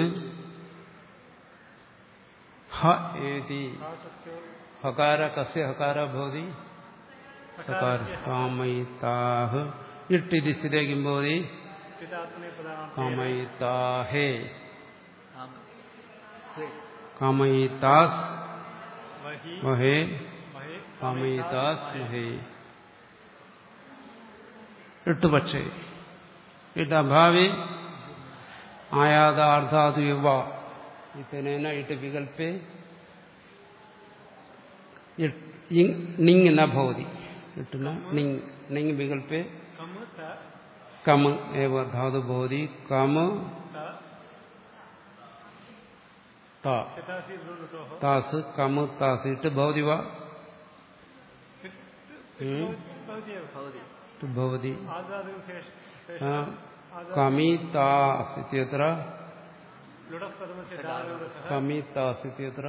ഹ ഏതി तासस्यो ഹകാര കസ്യ ഹകാര ഭവതി ഹകാര കാമയിതാഹ് ഇട്ടിതി സ്ഥിതേ കിം ഭവതി पितात्मने पदानां കാമയിതാഹേ കാമ ദ്വേ കാമയിതാസ് वहि മഹേ महे കാമയിതാസ് മഹേ ഇട്ടു പക്ഷേ ഇട്ട് അഭാവി ആയാതാർത്ഥാതു യുവ ഇത്തനേന ഇട്ട് വികൽപ്പേ ഇട്ട് ഇങ് നിങ് ന ഭവതി ഇട്ടുന നിങ് നിങ് വികൽപ്പേ कम त കമ ഏവ ധാതു ഭവതി കമ त ത शतासि लुटोः താസ് കമ് താസ് ഇട്ട് ഭവതി വാ ഉം. भवति एव भवति ഇട്ട് ഭവതി आदादिविशेष ആ, കമി താസ് ഇത്യത്ര लुडः पदमस्य दारूरसः കമി താസ് ഇത്യത്ര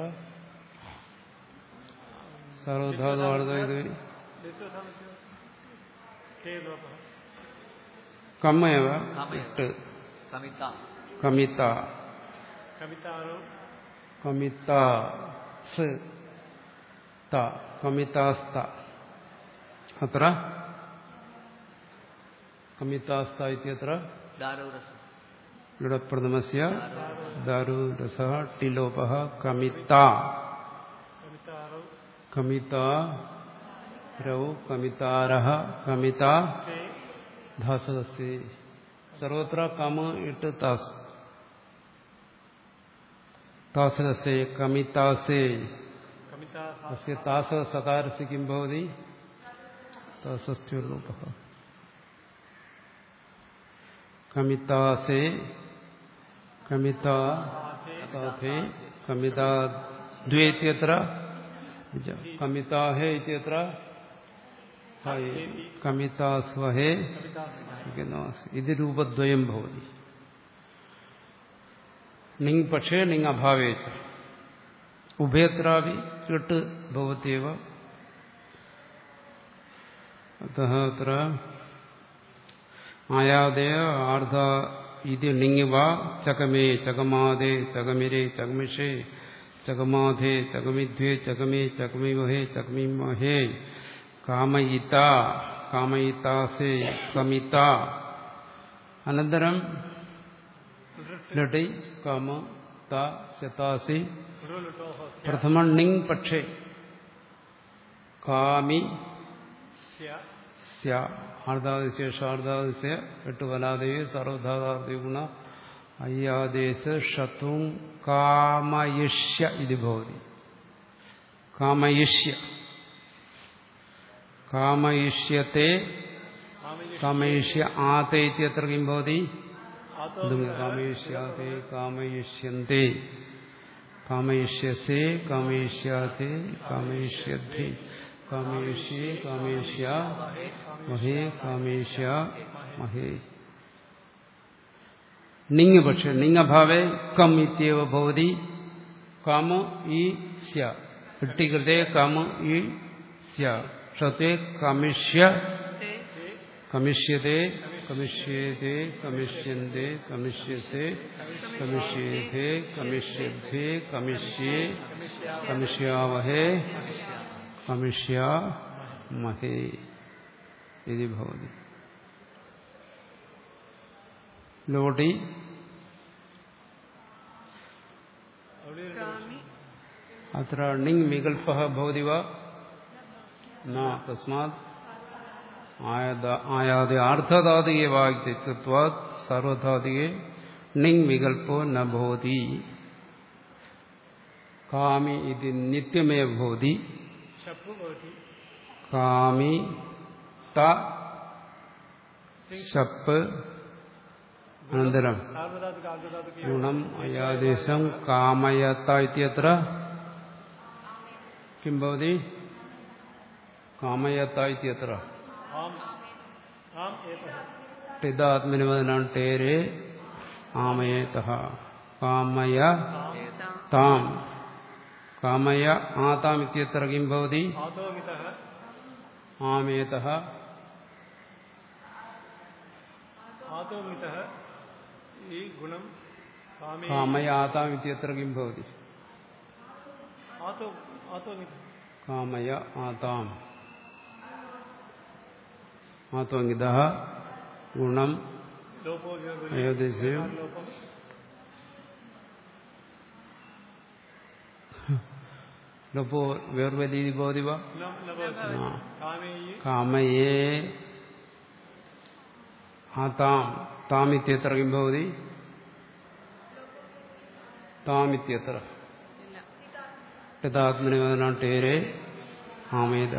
സർവധാതുവാർദ്ധ द्वितीयसमस्य के लोपः കമ്മയവ कामयव ഇട്ട് कमिता കമിത कवितारो കമിത സ് ത കമിതാസ്ത അത്ര കമിതാസ്ത ഇത്യത്ര दारुरस ലൃഢപ്രഥമസ്യ ദാരുരസ ടിലോപ കമിത कवितारो കമിത രൗ കമിതാര കമിത के ധാസകസ്യ സർവത്ര കമ ഇട്ട് താസ് താസകസ്യ കമിതാസേ कविता अस्य तास सकारस्य किं भवति तासस्त्युर्लोपः कमितासे कमिता साथे कमिता द्वे इत्यत्र कमिता है इत्यत्र हाय कमिता स्वहे इति रूपद्वयं भवति ണിങ് പക്ഷേ ണിങ് അഭാവേ ച ഉഭയത്രാപി ഇട്ട് ഭവത്യവ അतः അത്ര ആയാദേയ ആർദ്ധ ഇത് ണിങ് വാ ചകമേ ചകമാദേ ചകമിരേ ചകമിഷേ ചകമാധേ ചകമിധ്വേ ചകമേ ചകമിമഹേ ചകമിമഹേ കാമയിത കാമയിതാസേ കമിത അനന്തരം ലഡൈ കാമ ത ശതാസി लुटोः പ്രഥമ ണിങ് പക്ഷേ കാമി स्य സ്യ ആർദ്ധാദിശേഷാർദ്ധാദിശയ എട്ട് വലാദേവി സർവധാതാർദ്ദി ഗുണ അയ്യാദേശ ഷത്വം കാമയിഷ്യ ഇത് ഭവതി കാമയിഷ്യ കാമയിഷ്യത്തെ കാമയിഷ്യ ആത്തെ ഇത്യത്ര കിം ഭവതി आतो ഇതും കാമയിഷ്യാതെ കാമയിഷ്യന്തെ കാമയിഷ്യസേ കാമയിഷ്യാതെ കാമയിഷ്യദ്ധി കാമയിഷ്യേ കാമയിഷ്യ മഹേ കാമേഷ്യ മഹേ ണിങ് പക്ഷെ ണിങ് അഭാവേ കം ഇത്യവ ഭവതി കാമ ഈ സ്യ ഇട്ടികൃതേ കാമ ഈ സ്യ ക്ഷത്തെ കാമിഷ്യ കമിഷ്യത്തെ കമിഷ്യേതേ കമിഷ്യന്തേ കമിഷ്യസേ കമിഷ്യേതേ കമിഷ്യദ്ധേ കമിഷ്യേ കമിഷ്യാവഹേ കമിഷ്യാമഹേ ഇത് ഭവതി ലോടി കാമി അത്ര ണിങ് വികൽപ്പ ഭവതി വാ ന തസ്മാത് ആയാതെ ആർദ്ധധാതികെ വാക്യത്വാത് സർവധാതികെ ണിങ് വികൽപ്പോ ന ഭവതി കാമി ഇത് നിത്യമേവ ഭവതി शप्पु भवति കാമി ത ശപ്പ് അനന്തരം सार्वधातुक आर्धधातुक ഗുണം അയാദേശം കാമയത്ത ഇത്യത്ര കിം ഭവതി കാമയത്ത ഇത്യത്ര आम आम एतः ടിതാത്മനിമതനാണ് ടേരെ ആമയേത കാമയ താം താം കാമയ ആതാം ഇത്യത്ര കിം ഭവതി आतोमितः ആമേത आतोमितः ई गुणं कामे കാമയാതാം ഇത്യത്ര കിം ഭവതി आतो आतोमितः കാമയ ആതാം ആത്വങ്കിത ഗുണം लोपो विवर्गो അയോധ്യം लोपं ലപ്പോ വേർവലീതി ഭവതി വാ न न भवति ആ. कामे ई കാമയേ ആതാം താമിത്യത്ര കിം ഭവതി താമിത്യത്ര ഇല്ല യഥാത്മനിവദനാണ് ടേരെ ആമേത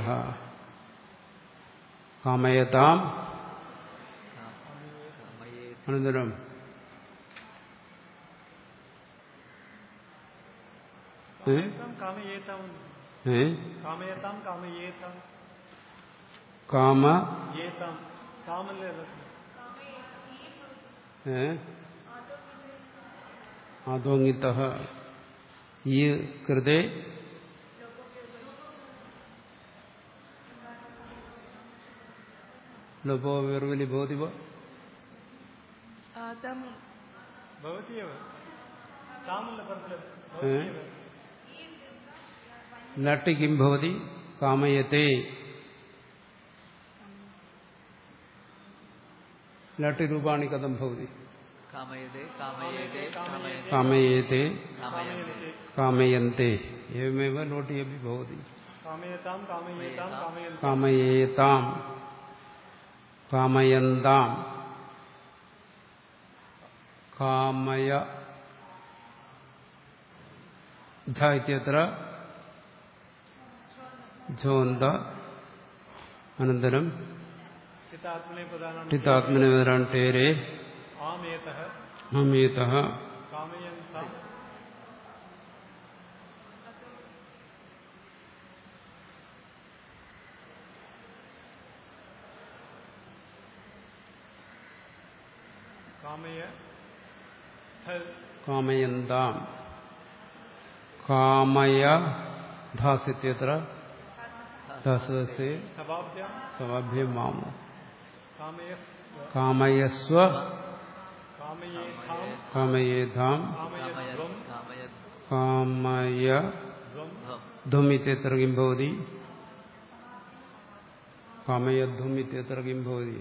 കാമയതാം मये അനന്തരം ഏ? കാമയേതാം കാമയേതാം ഏ കാമയതാം കാമയേതാം കാമ ഏതാം താമല്ലേ ഏ ആദോങ്ങിത ഈ കൃതേ ലഭോ വേർവലി ബോധിവ ആദം ഭവതി एव താമല്ല പരത്തില് ഏ? ലട്ടി കിം ഭവതി കാമയത്തെ ലട്ടി രൂപാണി കഥം ഭവതി कामयते कामयते कामयते കാമയേത്തെ कामयन्ते കാമയന്തെ एवमेव लोटि अपि भवति കാമയതാം കാമയേതാം കാമയന്താം കാമയേതാം കാമയന്താം കാമയ ധ ഇത്യത്ര ഝോന്ത അനന്തരം ചിത്താത്മനെ പ്രധാനം ഠിതാത്മനവരാൻ ടേരെ ആമേതഃ അമേത കാമയന്താം കാമയ ഥൽ കാമയന്താം കാമയ ധാസിത്യത്ര ധാസേ സവാഭ്യാം സവാഭ്യം വാമോ കാമയ കാമയസ്വ കാമയേഥാം കാമയേധാം കാമയധ്വം कामयत् കാമയ ധ്വം ധ്വം ഇത്യത്ര കിം ഭവതി കാമയധ്വം ഇത്യത്ര കിം ഭവതി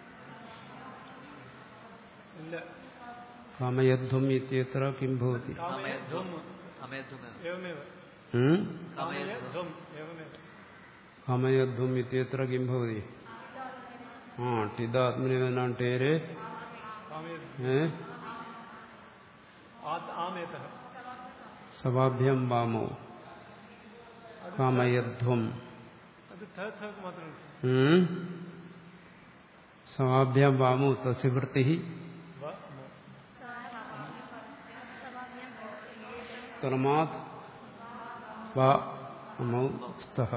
ഇല്ല കാമയധ്വം ഇത്യത്ര കിം ഭവതി കാമയധ്വം कामयध्वमेव एवमेव ഉം? കാമയധ്വം एवमेव കാമയധ്വം ഇത്യത്ര കിം ഭവതി ആ ടിതാത്മനിവനാൻ ടേരെ കാമയധ്വം ഏ ആത് ആമേതഃ സവാഭ്യം വാമോ കാമയധ്വം അത് ഥ ഥ മാത്രം ഉം? സവാഭ്യം വാമോ തസ്യ വൃത്തി വ മ കർമാത് വാ അമൗ സ്തഃ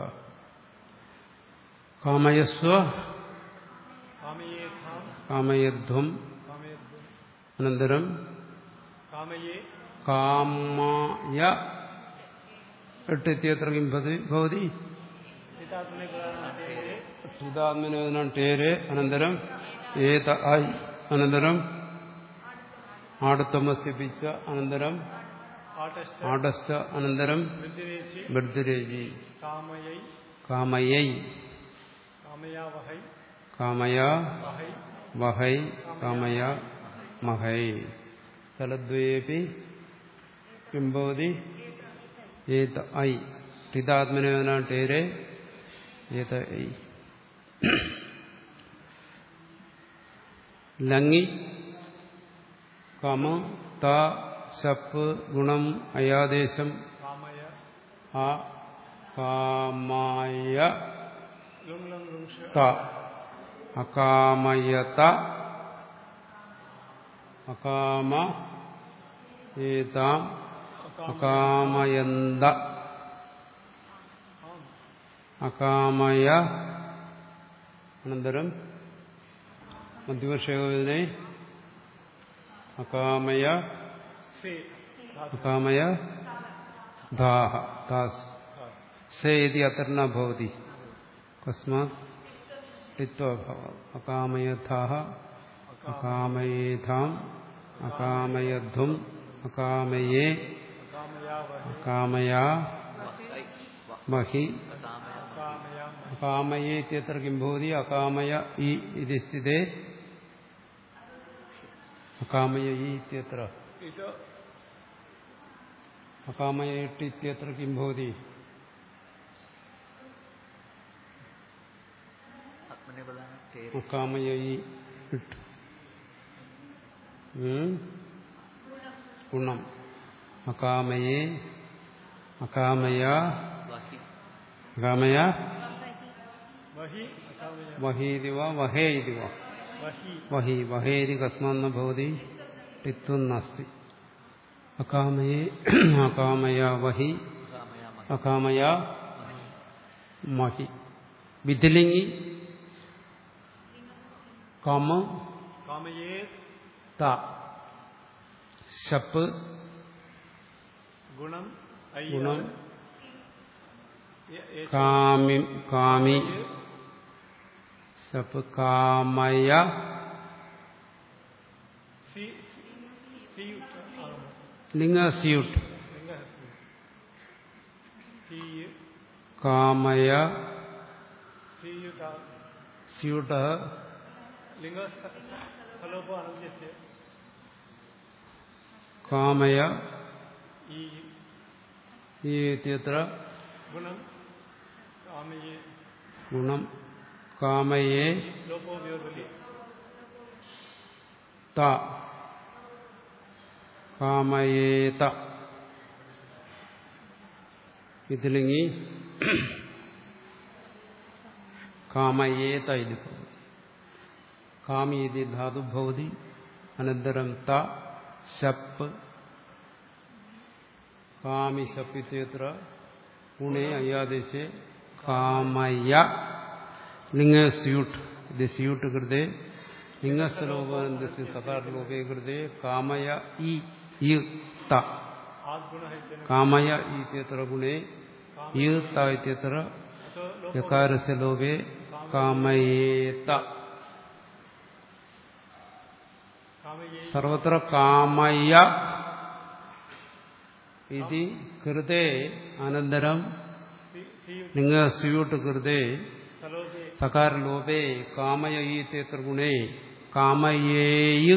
കാമയസ്വ കാമയേഥാം കാമയധ്വം കാമയധ്വം അനന്തരം കാമയേ കാമായ എട്ടിത്യത്ര കിം ഭവതി- ഭവതി ചിത്താത്മനെ പ്രധാനത്തെ സുതാത്മനോദനം ടേരെ അനന്തരം ഏത ഐ അനന്തരം ആടുത്തമസ്യപിച്ച അനന്തരം ആട്ടശ്ച ആടശ്ച അനന്തരം വൃദ്ധിരേച്ചി ബർദ്ധിരേജി കാമयै കാമയൈ കാമയാവഹൈ കാമയാ വഹൈ വഹൈ കാമയ മഹൈ സ്ഥലദ്വയേപി കിം ഭവതി ഏത ഐ ഠിതാത്മനോദന ടേരെ ഏത ഐ ലങ്ങി കാമ ത ശപ്പ് ഗുണം അയാദേശം കാമയ ആ കാമായ ലുങ് ലങ് ലുങ്ഷ ത അകാമയത അകാമ ഏതാം അകാമയന്ത ആം അകാമയ അനന്തരം മധ്യവർഷയോജനെ അകാമയ സേ അകാമയ ധാഹ ദാസ് സേ ഇതി അത്ര ന ഭവതി കസ്മാത് ടിത്വഭവ അകാമയഥാഹ അകാമയേധാം അകാമയധ്വം അകാമയേ കാമയാവഹൈ അകാമയാ वै व മഹി कामय കാമയാം അകാമയേത്യത്ര കിം ഭവതി അകാമയ ഇ ഇതി സ്ഥിതേ അകാമയ ഇ ഇത്യത്ര ഇത് അകാമയ ഇട്ട് ഇത്യത്ര കിം ഭവതി आत्मनिपदान तेरे അകാമയ ഇ ഇട്ട് ഉം? ഗുണം അകാമയേ അകാമയ वहि അകാമയ വഹി അകാമയ വഹീതി വ വഹേ ഇതി വ വഹി വഹി വഹേരി കസ്മാന്ന ഭവതി ടിത്വം നാസ്തി അകാമയേ അകാമയ വഹി അകാമയ മഹി വിധിലിംഗി കമ कामये ത ശപ്പ് गुणम अय्य ഗുണം ये- ये- കാമി കാമി ശപ്പ് കാമയ सी सी आरम्भ ലിംഗ സ്യൂട്ട് लिंग अस्ति सी കാമയ सीयुत സ്യൂട്ട लिंग सलोप अनुज्यते കാമയ ई ഈ ഇത്യത്ര गुणम कामये ഗുണം കാമയേ लोपो वियोगलि ത കാമയേത ഇതിലിങ്ങി കാമയേത ഇത് ഭവതി കാമി ഇതി ധാതു ഭവതി അനന്തരം ത ശപ്പ് കാമി ശപ്പ് ഇത്യത്ര ഗുണേ അയ്യാദേശേ കാമയ ലിംഗ സ്യൂട്ട് ഇത് സ്യൂട്ട് കൃതേ ലിംഗസ്ഥലോപനന്ദസ്യ സകാരലോപേ കൃതേ കാമയ ഇ ഇ ത आद गुण है जन കാമയ ഇത്യത്ര ഗുണേ ഇ ത ഇത്യത്ര तो लोप യകാരസ്യ ലോപേ കാമയേത कामये സർവത്ര കാമയ ഇതി കൃതേ അനന്തരം सी सीयुत ലിംഗ സ്യൂട്ട് കൃതേ सलोपे സകാരലോപേ കാമയ ഇത്യത്ര ഗുണേ കാമയേയ്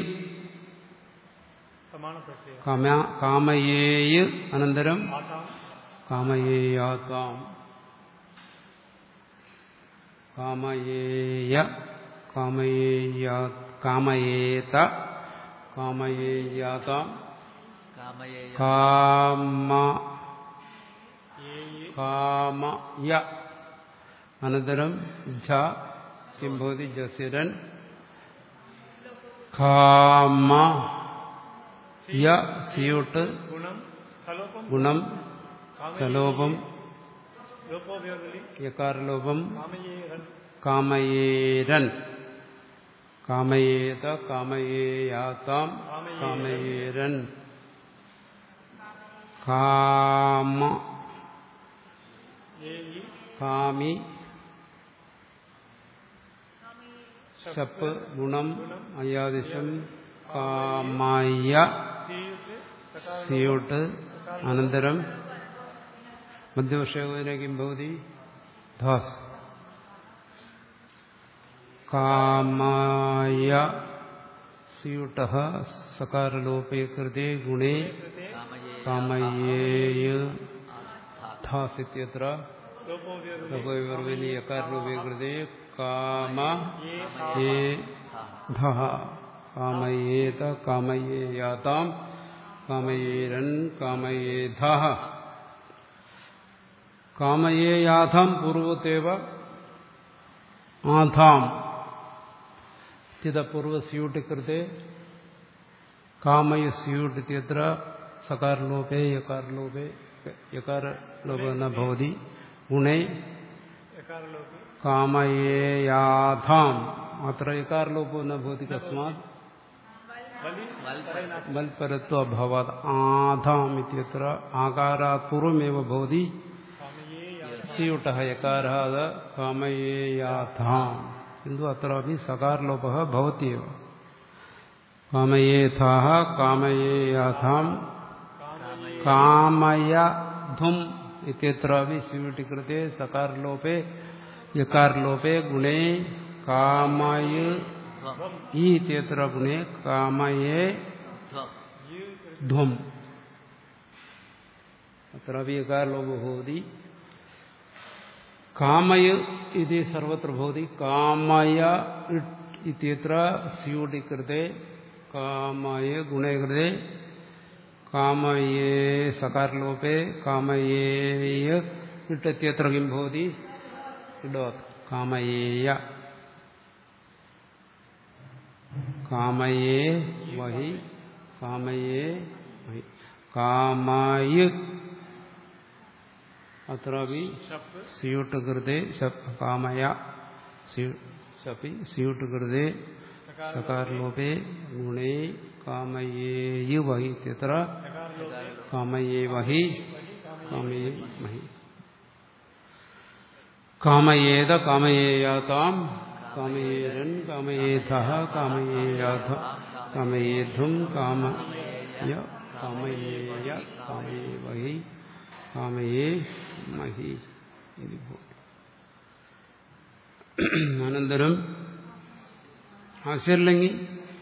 समान प्रत्यय കാമ- കാമയേയ് അനന്തരം आताम കാമയേയാതാം കാമയേയ കാമയേയാ കാമയേത കാമയേയാതാം കാമയേയ കാമ ये ये കാമയ അനന്തരം ഝ കിം ഭവതി ജസിരൻ കാമ യ സിയൂട്ട് गुणम सलोपम ഗുണം कामये സലോപം लोपो वियोगलि യകാരലോപം कामये रन കാമയേരൻ കാമയേത കാമയേയാതാം കാമയേരൻ കാമ ये ये കാമി ശപ്പ് ഗുണം അയ്യാദിശം കാമായ सीयुत सकार സിയോട്ട് അനന്തരം മധ്യവർഷേന കിം ഭവതി ധാസ് കാമായ സിയുട്ട സകാരലോപേ കൃതേ ഗുണേ കാമയേയ കാമയേയ ധാസ് ഇത്യത്ര लोपो वियोगलि ലഘുവിർവിനി യകാരലോപേ കൃതേ കാമ ये യേ ധഹ കാമയേത കാമയേയാതാം കാമയേരൻ കാമയേധ കാമയേയാഥാം പൂർവത്തേവ ആധാം ചിതപൂർവസ്യൂട്ട് കൃത്തെ കാമയസ്യൂട്ട് ഇത്യത്ര സകാരലോപേ യകാരലോപേ യകാരലോപ ന ഭവതി ഗുണേ एकार लोपे കാമയേയാഥാം അത്ര യകാരലോപോ ന ഭവതി കസ്മാത് बलि വൽ ബൽപരത്വ അഭവാത് ആധാം ഇത്യത്ര ആകാരാത് പൂർവമേവ ഭവതി कामये या സ്യൂട്ട യകാരः കാമയേയാഥാം किन्तु अत्रापि सकारलोपः भवत्येव कामयेथाः कामयेयाथां कामयधुम् इत्यत्रापि स्यूटि कृते सकारलोपे यकारलोपे गुणे कामय ധ്വം ई इत्यत्र गुणे कामये ധ്വം ध्वम् अत्रापि यकारलोपो भवति कामय इति सर्वत्र भवति कामय इट् इत्यत्र स्यूटि कृते कामय गुणे कृते कामये सकारलोपे कामयेय इट् इत्यत्र किं भवति इडोत् कामयेय कामये वहि कामये वहि कामाय അത്രാപി ഷപ്പ് സ്യൂട്ട് കൃതേ ശപ് കാമയ സ്യു- ശപി സ്യൂട്ട് കൃതേ സകാരലോപേ ഗുണേ കാമയേയു വഹി ഇത്യത്ര കാമയേ വഹി കാമയേ മഹി കാമയേത കാമയേയാതാം കാമയേരൻ കാമയേധ കാമയേയാധ കാമയേധും കാമയ കാമയേയ കാമയേ വഹി കാമയേ മഹി ഇത് ഭൂതി. അനന്തരം ആശയല്ലെങ്കിൽ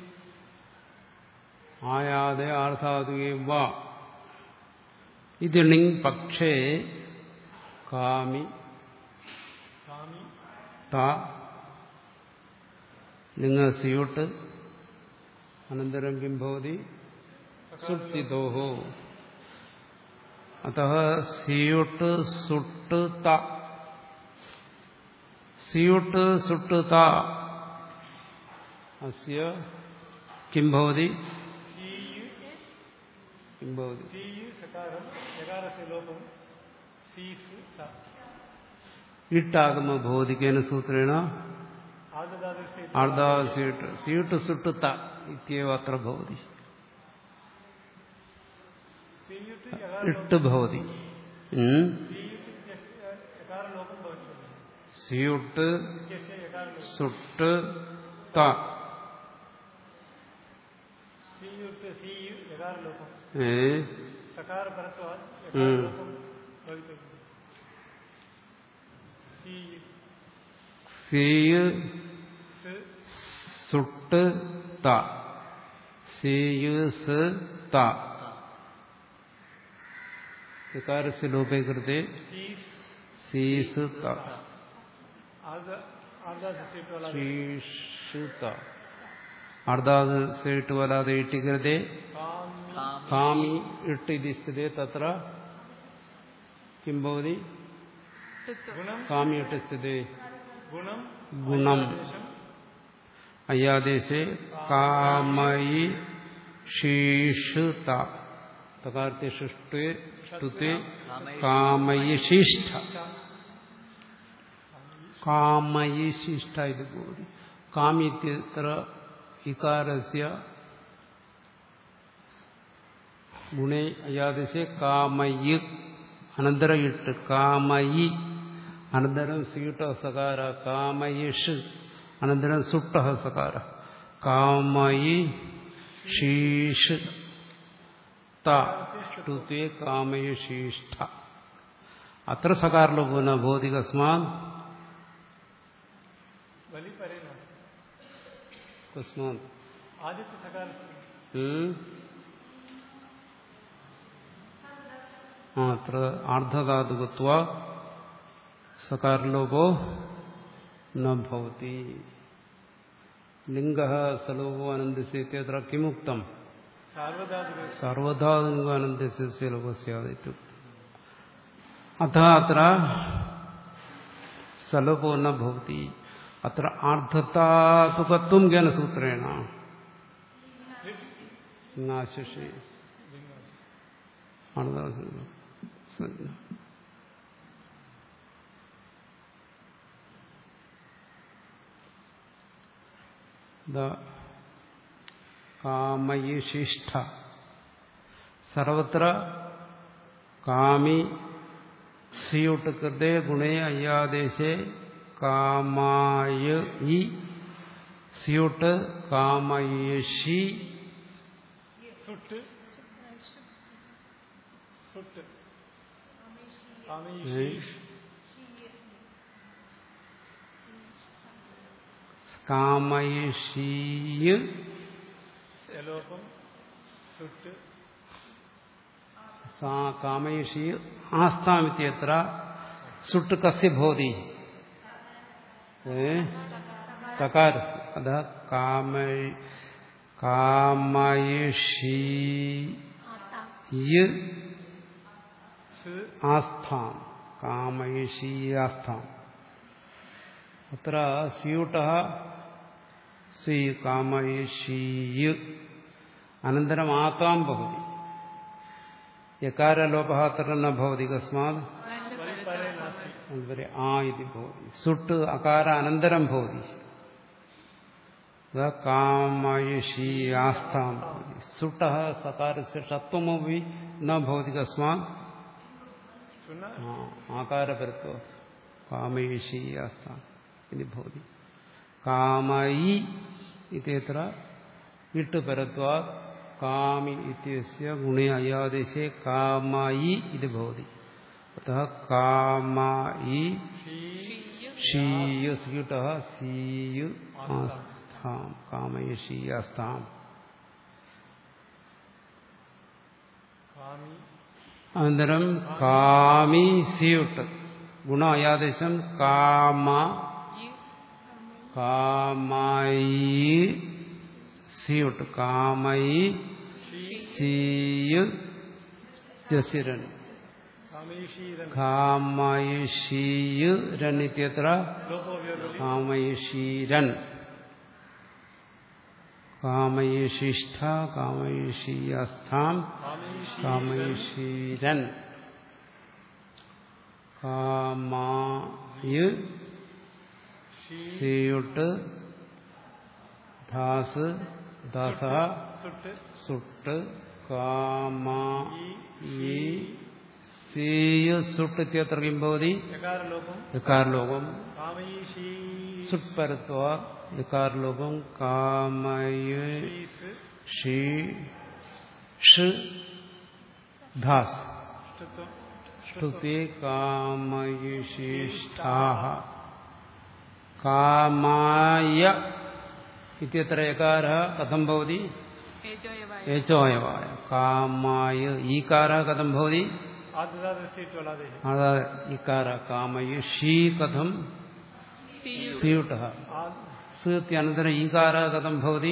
ആയാതെ ആർത്ഥാതുകേ വാ ഇതിണിങ് പക്ഷേ കാമി കാമി ത ലിംഗ സിയൂട്ട് അനന്തരം കിം ഭവതി സുപ്തിതോഹോ അത സിയൂട്ട് സുട്ട് ത സിയൂട്ട് സുട്ട് ത അസ്യ കിം ഭവതി സീയു കിം ഭവതി സീയു സകാരം യകാരസ്യ ലോപം സീസ് ത ഇട്ടാകുമ ഭവതിക്കേന സൂത്രേണ ആദദാദൃശ്യ ആർദാ സീട്ട് സീട്ട് സുട്ട് ത ഇത്യവ അത്ര ഭവതി സീയുട്ട് യകാര ഇട്ട് ഭവതി ഉം. സീയുട്ട് ഇത്യസ്യ യകാര ലോപം ഭവതി സ്യൂട്ട് ഇത്യസ്യ യകാര ലോപം സുട്ട് ത സീയുട്ട് സീയു യകാര ലോപം ഏ സകാര പരത്വാത് ഉം. യകാര ലോപം ഭവിതവ്യം സീയു സീയ് സ് സുട്ട് ത സീയ് സ് ത ഇകാരസ്യ ലോപേ കൃതേ സീസ് സീസ് ത ആദ ആദദാദൃശ്യ വാല ശീഷ് ത അർദ്ധാത് സേട്ട് വലാതെ ഇട്ടികൃതേ കാമി കാമി ഇട്ട് ഇതി സ്ഥിതേ തത്ര കിം ഭവതി ടുത്തു ഗുണം കാമി ഇട്ട് സ്ഥിതേ ഗുണം ഗുണം ദേശം അയ്യാദേശേ കാമയി ശീഷ് ത തകാർത്തി ഷിഷ്ടേ ഷ്ടുത്തെ കാമയി ശിഷ്ട കാമയി ശിഷ്ട ഇത് ഭവതി കാമിത്യത്ര ഇകാരസ്യ ഗുണേ അയാദേശേ കാമയി അനന്തര ഇട്ട് കാമയി അനന്തരം സീട്ട സകാര കാമയിഷ് അനന്തരം സുട്ട സകാര കാമയി ശീഷ് തുത്തെ കാമയശീഷ്ഠ അത്ര സകാരലോ പുനഃ ഭൗതിക കസ്മാത് വലി പരേന കസ്മാത് ആദിത്യ സകാല ഉം? ആ, അത്ര ആർദ്ധധാതുകത്വ സകാരലോപോ നവതി ലിംഗ സലോപോ അനന്തസ്യത്ര കിമുക്തം സാർവധാതുക സർവധാതുക അനന്തസ്യ ലോകസ്യാദിത്യം അഥ അത്ര സലോപോ നവതി അത്ര ആർദ്ധതാതുകത്വം ജ്ഞാനസൂത്രേണ നാശിഷേ ആർദ്ധാസന സജ്ഞ കാമയിശിഷ്ഠ സർവത്ര കാമി സിയുട്ട് കൃതേ ഗുണേ അയ്യാദേശേ കാമായ ഇ സിയുട്ട് കാമയേഷി സുട്ട് സുട്ട് ഏ? കാമയേഷീയ് ശലോപം സുട്ട് സാ കാമയേഷി ആസ്ഥാമിത്യത്ര സുട്ട് കസ്യ ഭവതി ഏ തകാര അത കാമ കാമയേഷി സ് ആസ്ഥാം കാമയേഷി ആസ്ഥാം അത്ര സ്യൂട്ട സി കാമയേഷീയ് അനന്തരം ആത്താം ഭവതി യകാരലോപः അത്ര न भवति कस्मात् അതുവരെ ആ ഇത് ഭവതി സുട്ട് അകാര അനന്തരം ഭവതി കാമയശീയാസ്ഥാം സുട്ട സകാരസ്യ ഷത്വമപി ന ഭവതി കസ്മാത് सुनना ആകാരപരത്വ കാമയശീയാസ്ഥാം ഇത് ഭവതി കാമയി ഇത്യത്ര ഇട്ട് പരത്വാ കാമി ഇത്യസ്യ ഗുണേ അയാദേശേ കാമയി ഇത് ഭവതി അतः കാമയി ഷീയ സ്യൂട്ട സീയു ആസ്ഥാം കാമയശീയാസ്ഥാം कामी അനന്തരം കാമി സിയുട്ട് ഗുണ അയാദേശം കാമ കാമായി സിയുട്ട് കാമയി സീയു ജസിരൻ कामेशीरन കാമയിഷീയു രൻ ഇത്യത്ര लोको व्यवधि കാമയിഷീരൻ കാമയിഷിഷ്ഠ കാമയിഷീയസ്ഥാം कामेशी കാമയിഷീരൻ കാമായ് സിയുട്ട് ധാസ് ദസ सुट സുട്ട് കാമായി സീയു സുട്ട് ഇത്യത്ര കിം ഭവതി यकार लोकम വികാരലോകം कामेशी സുട്ട് പരത്വ വികാരലോകം കാമയ शीस ഷീ ഷ് ധാസ് ष्टत्व ശ്രുതി കാമയിഷിഷ്ഠാഹ കാമായ ഇത്യത്ര യകാര കഥം ഭവതി ഏജോയവായ ഏച്ചോയവായ കാമായ ഈകാര കഥം ഭവതി आददा दृष्टि टोला दे അതാ ഇക്കാര കാമയ ഷീ കഥം സിയുട്ട आद സീത്യനന്തരം ഈകാര കഥം ഭവതി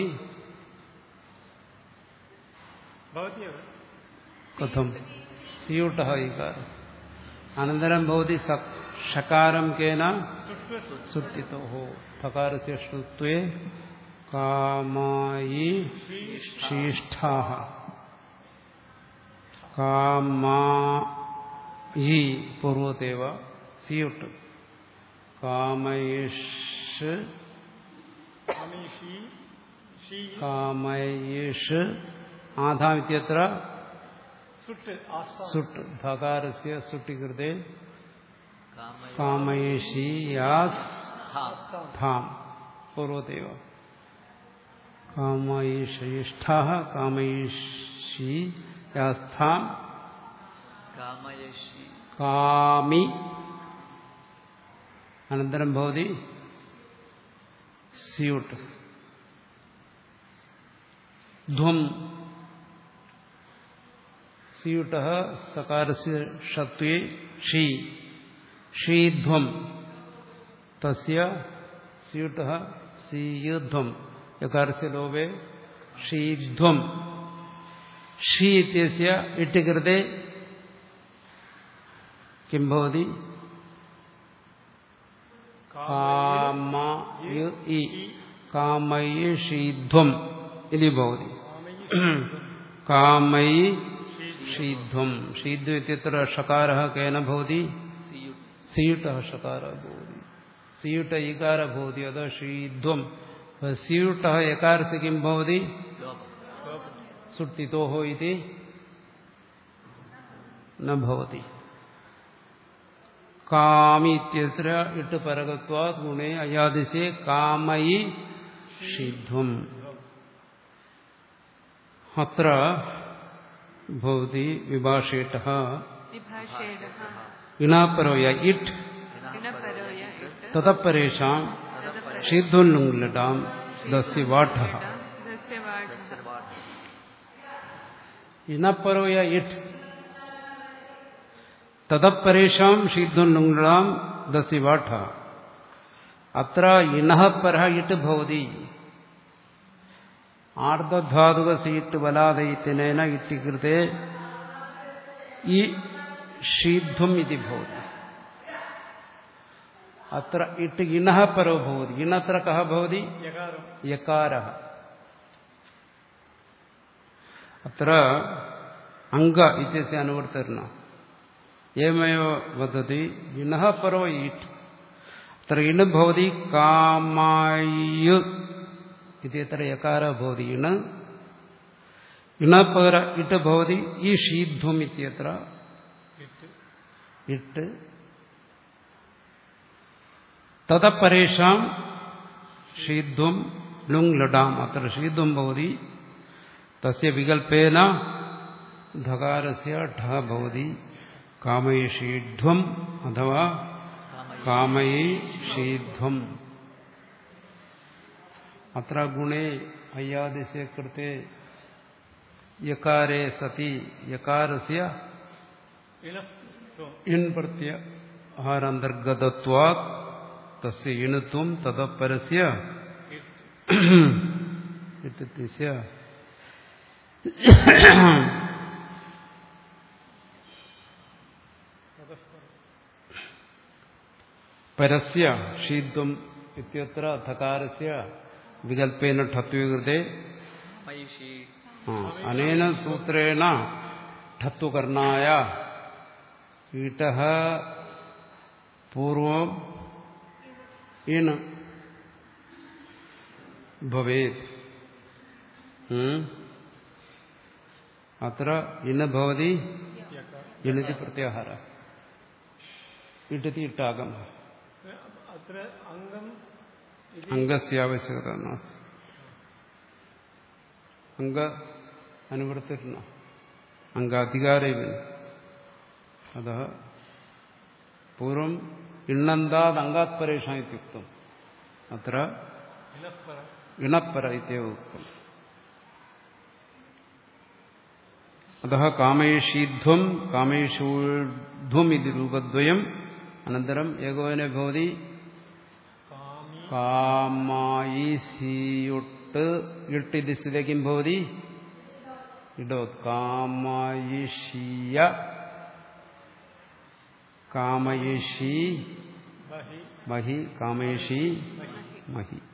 भवति एव കഥം സിയുട്ട ഈകാര അനന്തരം ഭവതി സ- ഷകാരം കേന सुट्व സുട്ടിത്തോ ഠകാരസ്യ ഷ്ടുത്വേ കാമായി ശീഷ്ഠാഹ കാമായി പൂർവത്തേവ സിയുട്ട് കാമയിഷ് कामेशी शी കാമയിഷ് ആധാമിത്യത്ര सुट आस्था സുട്ട് ധകാരസ്യ സുട്ടികൃതേ കാമയ കാമയിഷി യാസ് ധാം ധാം പൂർവദേവ കാമയിഷ്ഠ കാമയിഷി യാസ്ഥാം കാമയശി കാമി അനന്തരം ഭവതി സ്യൂട്ട് ധ്വം സ്യൂട്ട സകാരസ്യ ഷത്വേ ഷീ ഷീധ്വം തസ്യ സ്യൂട്ട സീയുധ്വം യകാരസ്യ ലോപേ ഷീധ്വം ഷീ ഇത്യസ്യ ഇട്ടികൃതേ കിം ഭവതി കാമയ ഇ കാമയിഷീധ്വം ഇതി ഭവതി കാമയി ഷീധ്വം ഷീധ്വം ഇത്യത്ര ഷകാരः കേന ഭവതി സിയുട്ട് സിയുട്ടः ഷകാരः ഭവതി സിയുട്ട ഇകാര ഭവതി അത ഷീധ്വം സിയുട്ടः യകാരस्य किं भवति ലോപം सुट्टितोः इति न भवति കാമി ഇത്യസ്ര ഇട്ട് പരകത്വാത് ഗുണേ അയാദിശേ കാമയി ഷിധ്വം അത്ര ഭവതി വിഭാഷേട്ട വിഭാഷേടഃ ഇണാപരോയ ഇട്ട് ഇണപരോയ ഇട്ട് തതപരേഷാം ഷിധ്വന്നുങ്ലടാം ദസ്യവാഠ ദസ്യവാഠഃ ഇണപരോയ ഇട്ട് തതപരേഷാം ഷിധ്വന്നുങ്ലടാം ദസ്യവാഠ അത്ര ഇണഃ പരഃ ഇട്ട് ഭവതി ആർദ്ധാതുക സീട്ട് ബലാദയിത്തിനേന ഇത്തികൃതേ ഈ ഷീധ്വം ഇതി ഭവതി അത്ര ഇട്ട് ഇണഃ പരോ ഭവതി ഇണത്ര കഹ ഭവതി यकारम യകാര അത്ര അംഗ ഇത്യസ്യ അനുവർത്തന ഏമയോ വദതി ഇണഃ പരോ ഈട്ട് അത്ര ഇണ് ഭവതി കാമായു ഇത് എത്ര യകാര ഭവതി ഇണ് ഇണപര ഇട്ട് ഭവതി ഈ ഷീധ്വം ഇത്യത്ര ഇട്ട് തതപരേഷാം ഷീധ്വം ലുങ് ലഡാം അത്ര ഷീധ്വം ഭവതി തസ്യ വികൽപ്പേന ധകാരസ്യ ഢ ഭവതി കാമയഷീധ്വം അഥവാ കാമയീഷീധ്വം അത്ര ഗുണേ അയ്യാദിസ്യ കൃത്തെ യകാരേ സതി യകാരസ്യ ഇണത്വം ഇൺ പ്രത്യ ആഹാരന്തർഗതത്വാത് തസ്യ ഇണത്വം തതപരസ്യ ഇത്യസ്യ പരസ്യ ഷീദ്വം ഇത്യത്ര ധകാരസ്യ വികൽപ്പേന ഠത്വീകൃതേ മൈഷി ആ, അനേന സൂത്രേണ ഠത്വകർണായ ഈട്ട പൂർവം ഇണ് ഭവേത് ഉം. അത്ര ഇണ് ഭവതി ഇണിതി പ്രത്യാഹാര ഇട്ടതി ഇട്ടാകം അത്ര അംഗം അംഗസ്യാവശ്യകത നാസ്തി അംഗ അനുവർത്തിരുന്ന അംഗാധികാരേവ അത പൂർവം ഇണ്ണന്താത് അംഗാത് പരേഷ ഇത്യുക്തം അത്ര ഇണപ്പര ഇണപ്പര ഇത്യവ ഉക്തം അത കാമേഷീധ്വം കാമേഷൂധ്വം ഇത് രൂപദ്വയം അനന്തരം ഏകോപനെ ഭവതി കാമി കാമായി സീയൊട്ട് ഇട്ടിത് സ്ഥിതിക്കും ഭവതി ഇടോത് കാമയിഷീയ കാമയിഷി ബഹി മഹി കാമേഷി മഹി